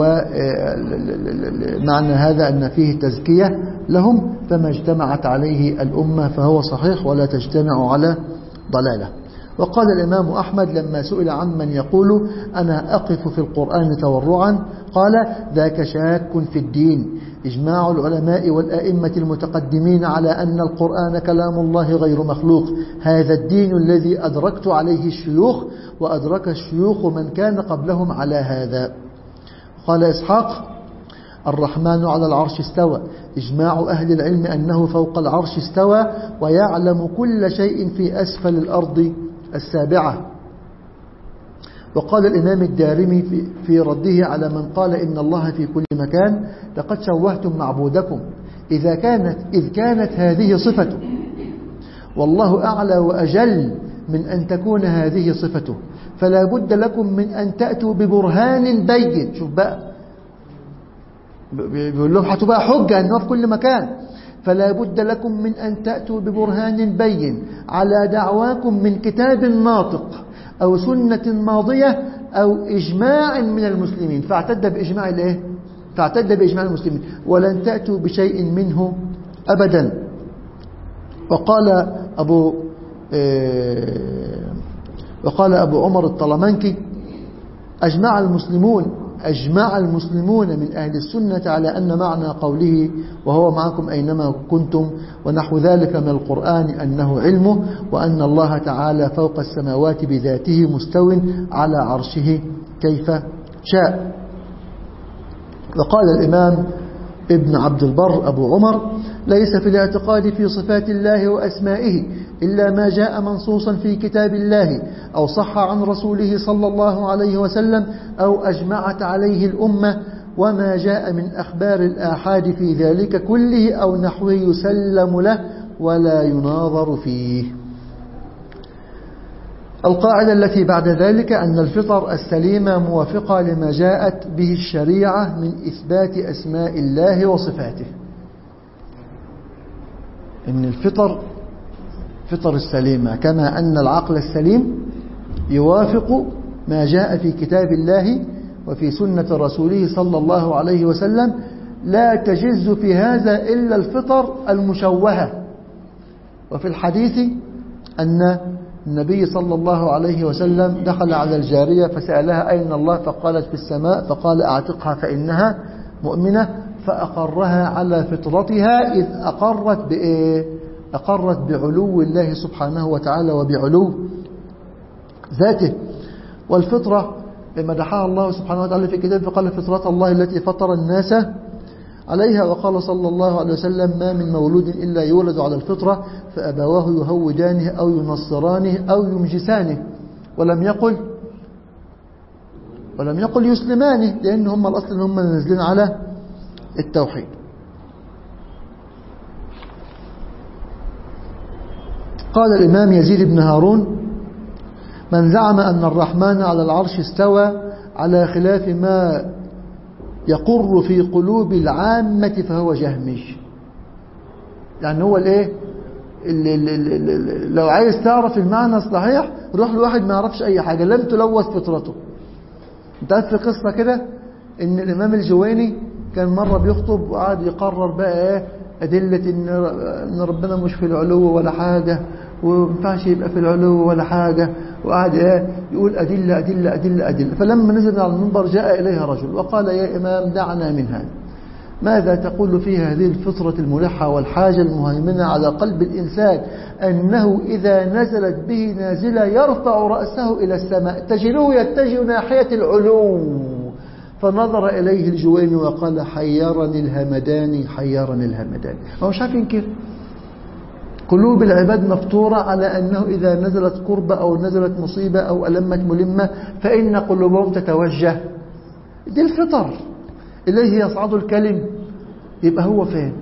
ومعنى هذا أن فيه تزكية لهم فما اجتمعت عليه الأمة فهو صحيح ولا تجتمع على ضلالة وقال الإمام أحمد لما سئل عن من يقول أنا أقف في القرآن تورعا قال ذاك شاك في الدين إجماع العلماء والأئمة المتقدمين على أن القرآن كلام الله غير مخلوق هذا الدين الذي أدركت عليه الشيوخ وأدرك الشيوخ من كان قبلهم على هذا قال إسحاق الرحمن على العرش استوى إجماع أهل العلم أنه فوق العرش استوى ويعلم كل شيء في أسفل الأرض السابعة وقال الإمام الدارمي في رده على من قال إن الله في كل مكان لقد شوهتم معبودكم إذا كانت إذ كانت هذه صفته والله أعلى وأجل من أن تكون هذه صفته فلا بد لكم من أن تأتوا ببرهان بين شوف بقى بيقول لهم هاتوا بقى حجة أنه في كل مكان فلا بد لكم من أن تأتوا ببرهان بين على دعواكم من كتاب ناطق أو سنة ماضية أو إجماع من المسلمين فاعتد بإجماع الإيه؟ فاعتد بإجماع المسلمين ولن تأتوا بشيء منه أبدا وقال أبو وقال أبو عمر الطلمانكي أجمع المسلمون أجمع المسلمون من أهل السنة على أن معنى قوله وهو معكم أينما كنتم ونحو ذلك من القرآن أنه علمه وأن الله تعالى فوق السماوات بذاته مستو على عرشه كيف شاء وقال الإمام ابن عبد البر أبو عمر ليس في الاعتقاد في صفات الله وأسمائه إلا ما جاء منصوصا في كتاب الله أو صح عن رسوله صلى الله عليه وسلم أو أجمعت عليه الأمة وما جاء من أخبار الآحاد في ذلك كله أو نحوه يسلم له ولا يناظر فيه القاعدة التي بعد ذلك أن الفطر السليمة موافقة لما جاءت به الشريعة من إثبات أسماء الله وصفاته إن الفطر فطر السليمة كما أن العقل السليم يوافق ما جاء في كتاب الله وفي سنة رسوله صلى الله عليه وسلم لا تجز في هذا إلا الفطر المشوهة وفي الحديث أن النبي صلى الله عليه وسلم دخل على الجارية فسألها أين الله فقالت في السماء فقال أعتقها فإنها مؤمنة فأقرها على فطرتها إذ أقرت بإيه أقرت بعلو الله سبحانه وتعالى وبعلو ذاته والفطرة مدحها الله سبحانه وتعالى في كتابه فقال فطرة الله التي فطر الناس عليها وقال صلى الله عليه وسلم ما من مولود إلا يولد على الفطرة فأبواه يهودانه أو ينصرانه أو يمجسانه ولم يقل ولم يقل يسلمانه لأن هم الأصل هم نازلين على التوحيد قال الإمام يزيد بن هارون من زعم أن الرحمن على العرش استوى على خلاف ما يقر في قلوب العامة فهو جهمي يعني هو الايه اللي اللي اللي لو عايز تعرف المعنى الصحيح روح لواحد ما يعرفش اي حاجة لم تلوث فطرته انت عارف في قصة كده ان الامام الجويني كان مرة بيخطب وقعد يقرر بقى ايه أدلة إن إن ربنا مش في العلو ولا حاجة ومينفعش يبقى في العلو ولا حاجة وقعد إيه يقول أدلة أدلة أدلة أدلة فلما نزل على المنبر جاء إليها رجل وقال يا إمام دعنا من هذا ماذا تقول في هذه الفطرة الملحة والحاجة المهيمنة على قلب الإنسان أنه إذا نزلت به نازلة يرفع رأسه إلى السماء تجده يتجه ناحية العلو فنظر إليه الجويني وقال حيرني الهمداني حيرني الهمداني هو مش عارف ينكر قلوب العباد مفطورة على أنه إذا نزلت كربة أو نزلت مصيبة أو ألمت ملمة فإن قلوبهم تتوجه دي الفطر إليه يصعد الكلم يبقى هو فين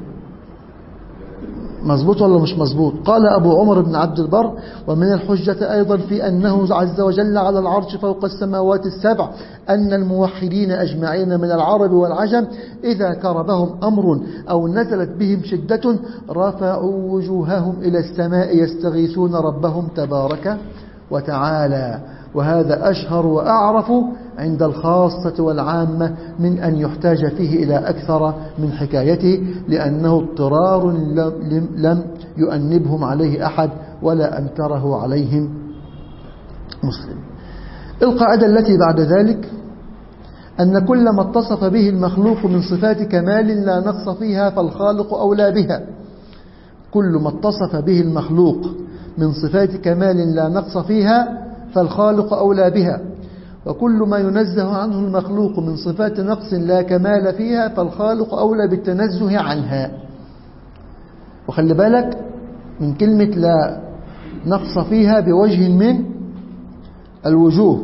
مظبوط ولا مش مظبوط قال أبو عمر بن عبد البر ومن الحجة أيضا في أنه عز وجل على العرش فوق السماوات السبع أن الموحدين أجمعين من العرب والعجم إذا كربهم أمر أو نزلت بهم شدة رفعوا وجوههم إلى السماء يستغيثون ربهم تبارك وتعالى وهذا أشهر وأعرف عند الخاصة والعامة من أن يحتاج فيه إلى أكثر من حكايته لأنه اضطرار لم يؤنبهم عليه أحد ولا أنكره عليهم مسلم القاعدة التي بعد ذلك أن كل ما اتصف به المخلوق من صفات كمال لا نقص فيها فالخالق أولى بها كل ما اتصف به المخلوق من صفات كمال لا نقص فيها فالخالق أولى بها وكل ما ينزه عنه المخلوق من صفات نقص لا كمال فيها فالخالق أولى بالتنزه عنها وخلي بالك من كلمة لا نقص فيها بوجه من الوجوه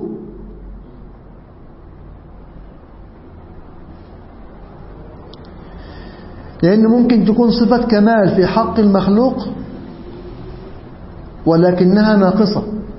لأن ممكن تكون صفة كمال في حق المخلوق ولكنها ناقصة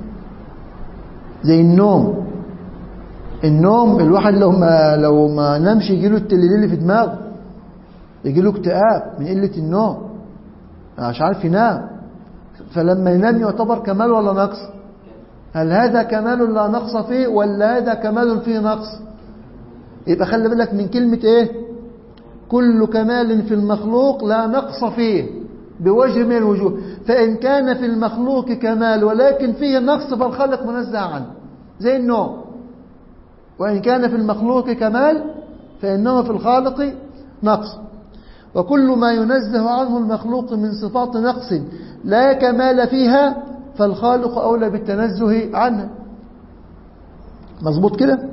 زي النوم النوم الواحد لو ما لو ما نامش يجي له التليل في دماغه يجي له اكتئاب من قله النوم مش عارف ينام فلما ينام يعتبر كمال ولا نقص هل هذا كمال لا نقص فيه ولا هذا كمال فيه نقص يبقى خلي بالك من كلمة ايه كل كمال في المخلوق لا نقص فيه بوجه من الوجوه فإن كان في المخلوق كمال ولكن فيه نقص فالخالق منزه عنه زي النوم وإن كان في المخلوق كمال فإنه في الخالق نقص وكل ما ينزه عنه المخلوق من صفات نقص لا كمال فيها فالخالق أولى بالتنزه عنها مظبوط كده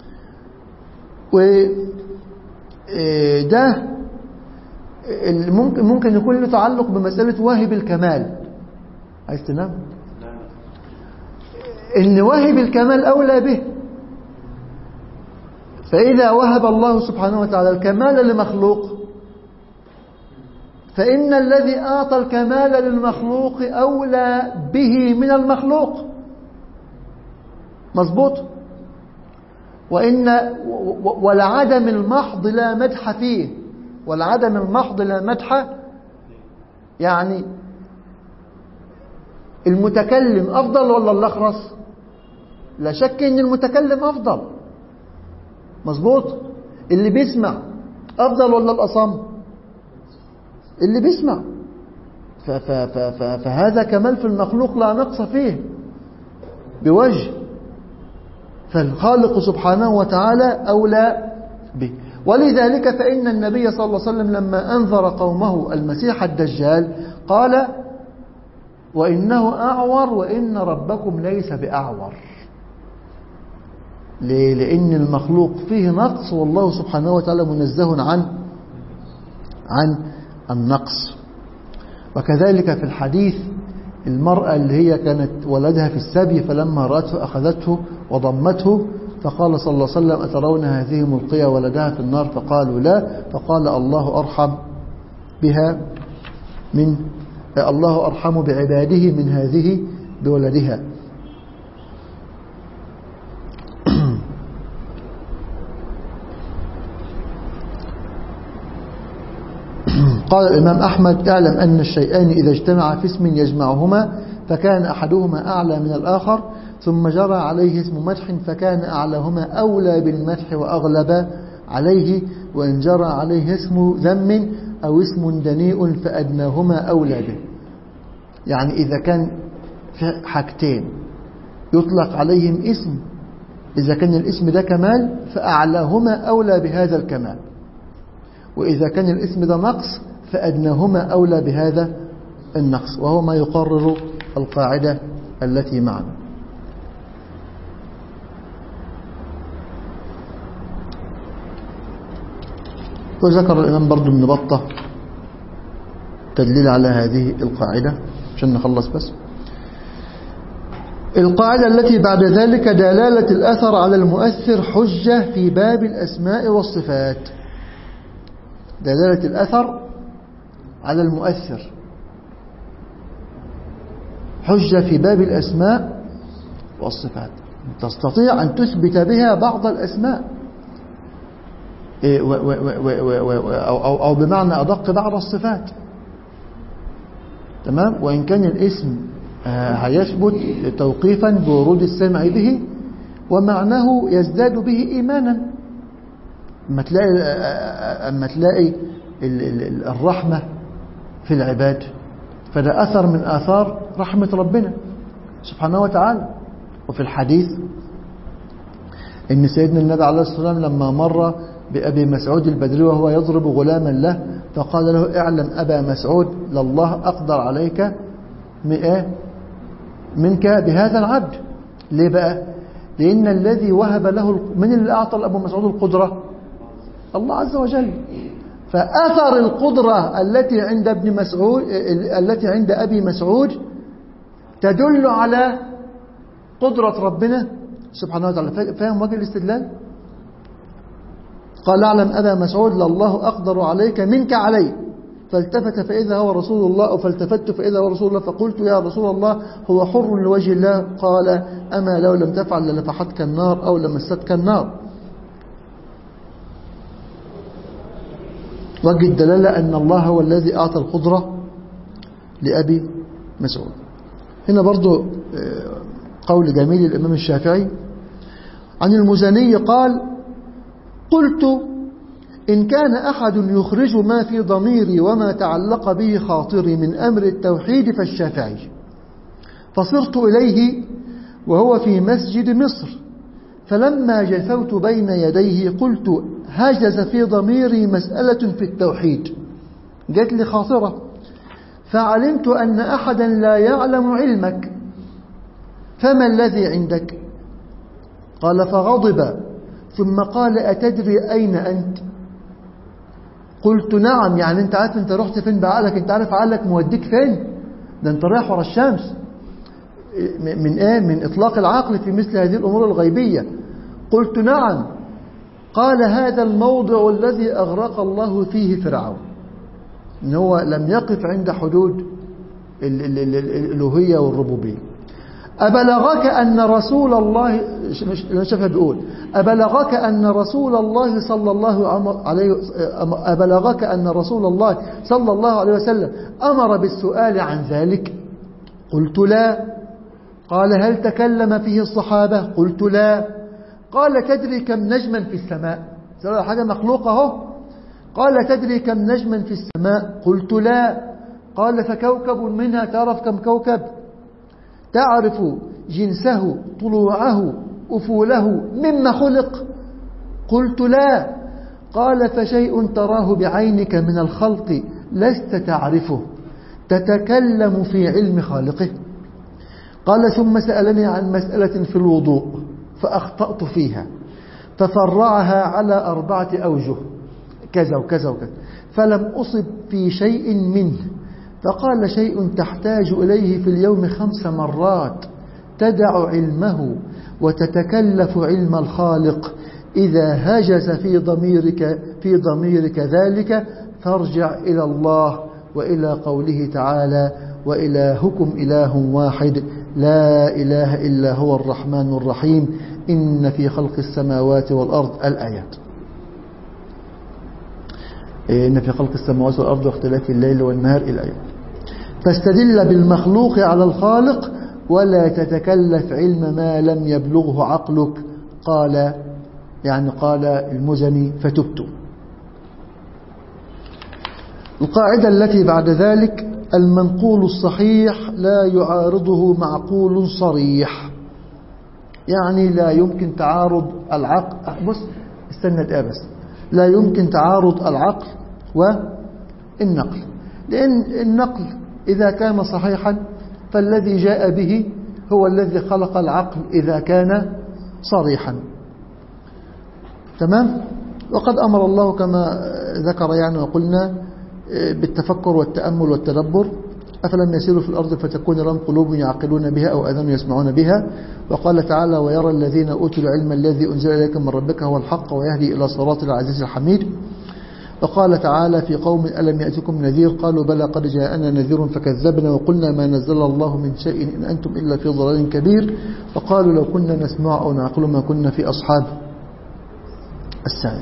وده ممكن ممكن يكون له تعلق بمسألة واهب الكمال عايز تنام ان واهب الكمال أولى به فإذا وهب الله سبحانه وتعالى الكمال لمخلوق فإن الذي أعطى الكمال للمخلوق أولى به من المخلوق مظبوط وإن والعدم المحض لا مدح فيه والعدم المحض لا مدح يعني المتكلم أفضل ولا الأخرس لا شك أن المتكلم أفضل مظبوط اللي بيسمع أفضل ولا الأصم اللي بيسمع ف ف ف ف فهذا كمال في المخلوق لا نقص فيه بوجه فالخالق سبحانه وتعالى أولى به ولذلك فإن النبي صلى الله عليه وسلم لما أنذر قومه المسيح الدجال قال وإنه أعور وإن ربكم ليس بأعور ليه؟ لأن المخلوق فيه نقص والله سبحانه وتعالى منزه عن عن النقص وكذلك في الحديث المرأة اللي هي كانت ولدها في السبي فلما رأته أخذته وضمته فقال صلى الله عليه وسلم أترون هذه ملقية ولدها في النار فقالوا لا فقال الله أرحم بها من الله أرحم بعباده من هذه بولدها قال الإمام أحمد اعلم أن الشيئان إذا اجتمعا في اسم يجمعهما فكان أحدهما أعلى من الآخر ثم جرى عليه اسم مدح فكان أعلاهما أولى بالمدح وأغلب عليه وإن جرى عليه اسم ذم أو اسم دنيء فأدناهما أولى به يعني إذا كان في حاجتين يطلق عليهم اسم إذا كان الاسم ده كمال فأعلاهما أولى بهذا الكمال وإذا كان الاسم ده نقص فأدناهما أولى بهذا النقص وهو ما يقرر القاعدة التي معنا وذكر الإمام برضو ابن بطة تدليل على هذه القاعدة عشان نخلص بس القاعدة التي بعد ذلك دلالة الأثر على المؤثر حجة في باب الأسماء والصفات دلالة الأثر على المؤثر حجة في باب الأسماء والصفات تستطيع أن تثبت بها بعض الأسماء إيه، و- و- و- و- و- أو, أو, أو بمعنى أدق بعض الصفات تمام وإن كان الاسم آه، هيثبت توقيفا بورود السمع به ومعناه يزداد به إيمانا أما تلاقي, أما تلاقي ال- ال- ال- الرحمة في العباد فده أثر من آثار رحمة ربنا سبحانه وتعالى وفي الحديث إن سيدنا النبي عليه الصلاة والسلام لما مر بأبي مسعود البدري وهو يضرب غلاما له فقال له اعلم أبا مسعود لله أقدر عليك من إيه؟ منك بهذا العبد ليه بقى لأن الذي وهب له من اللي أعطى لأبو مسعود القدرة الله عز وجل فأثر القدرة التي عند ابن مسعود التي عند أبي مسعود تدل على قدرة ربنا سبحانه وتعالى فاهم وجه الاستدلال قال اعلم أبا مسعود لله أقدر عليك منك علي فالتفت فإذا هو رسول الله أو فالتفت فإذا هو رسول الله فقلت يا رسول الله هو حر لوجه الله قال أما لو لم تفعل للفحتك النار أو لمستك النار وجه الدلالة أن الله هو الذي أعطى القدرة لأبي مسعود هنا برضو قول جميل الإمام الشافعي عن المزني قال قلت إن كان أحد يخرج ما في ضميري وما تعلق به خاطري من أمر التوحيد فالشافعي فصرت إليه وهو في مسجد مصر فلما جثوت بين يديه قلت هجز في ضميري مسألة في التوحيد جت لي خاطرة فعلمت أن أحدا لا يعلم علمك فما الذي عندك قال فغضب ثم قال أتدري أين أنت قلت نعم يعني أنت عارف أنت رحت فين بعقلك أنت عارف عقلك موديك فين ده أنت رايح ورا الشمس من إيه من إطلاق العقل في مثل هذه الأمور الغيبية قلت نعم قال هذا الموضع الذي أغرق الله فيه فرعون إن هو لم يقف عند حدود الألوهية والربوبية أبلغك أن رسول الله شوف بيقول أبلغك أن رسول الله صلى الله عليه أبلغك أن رسول الله صلى الله عليه وسلم أمر بالسؤال عن ذلك قلت لا قال هل تكلم فيه الصحابة قلت لا قال تدري كم نجما في السماء حاجة مخلوقة اهو قال تدري كم نجما في السماء قلت لا قال فكوكب منها تعرف كم كوكب تعرف جنسه طلوعه أفوله مما خلق قلت لا قال فشيء تراه بعينك من الخلق لست تعرفه تتكلم في علم خالقه قال ثم سألني عن مسألة في الوضوء فأخطأت فيها ففرعها على أربعة أوجه كذا وكذا وكذا فلم أصب في شيء منه فقال شيء تحتاج إليه في اليوم خمس مرات تدع علمه وتتكلف علم الخالق إذا هجز في ضميرك في ضميرك ذلك فارجع إلى الله وإلى قوله تعالى وإلهكم إله واحد لا إله إلا هو الرحمن الرحيم إن في خلق السماوات والأرض الآيات إن في خلق السماوات والأرض واختلاف الليل والنهار الآيات فاستدل بالمخلوق على الخالق ولا تتكلف علم ما لم يبلغه عقلك قال يعني قال المزني فتبت القاعدة التي بعد ذلك المنقول الصحيح لا يعارضه معقول صريح يعني لا يمكن تعارض العقل بص استنى دقيقة بس لا يمكن تعارض العقل والنقل لأن النقل إذا كان صحيحا فالذي جاء به هو الذي خلق العقل إذا كان صريحا تمام وقد أمر الله كما ذكر يعني وقلنا بالتفكر والتأمل والتدبر أفلم يسيروا في الأرض فتكون لهم قلوب يعقلون بها أو أذن يسمعون بها وقال تعالى ويرى الذين أوتوا العلم الذي أنزل إليك من ربك هو الحق ويهدي إلى صراط العزيز الحميد وقال تعالى في قوم ألم يأتكم نذير قالوا بلى قد جاءنا نذير فكذبنا وقلنا ما نزل الله من شيء إن أنتم إلا في ضلال كبير وقالوا لو كنا نسمع أو نعقل ما كنا في أصحاب السعير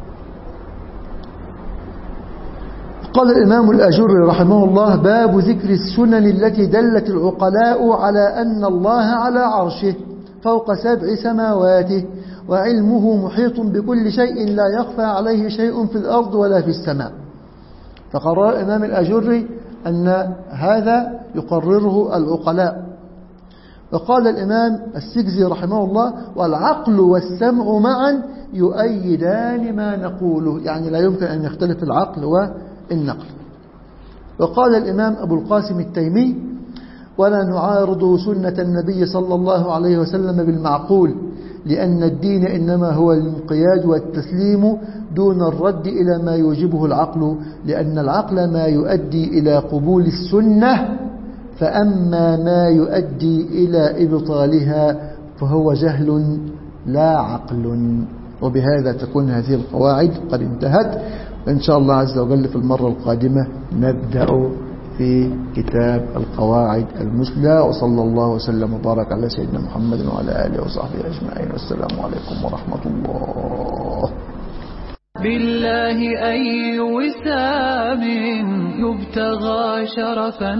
قال الإمام الأجر رحمه الله باب ذكر السنن التي دلت العقلاء على أن الله على عرشه فوق سبع سماواته وعلمه محيط بكل شيء لا يخفى عليه شيء في الأرض ولا في السماء فقرر الإمام الأجري أن هذا يقرره العقلاء وقال الإمام السجزي رحمه الله والعقل والسمع معا يؤيدان ما نقوله يعني لا يمكن أن يختلف العقل والنقل وقال الإمام أبو القاسم التيمي ولا نعارض سنة النبي صلى الله عليه وسلم بالمعقول لأن الدين إنما هو الانقياد والتسليم دون الرد إلى ما يوجبه العقل لأن العقل ما يؤدي إلى قبول السنة فأما ما يؤدي إلى إبطالها فهو جهل لا عقل وبهذا تكون هذه القواعد قد انتهت وإن شاء الله عز وجل في المرة القادمة نبدأ في كتاب القواعد المثلى وصلى الله وسلم وبارك على سيدنا محمد وعلى آله وصحبه أجمعين والسلام عليكم ورحمة الله بالله أي وسام يبتغى شرفا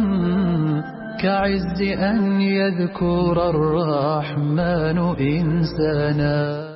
كعز أن يذكر الرحمن إنسانا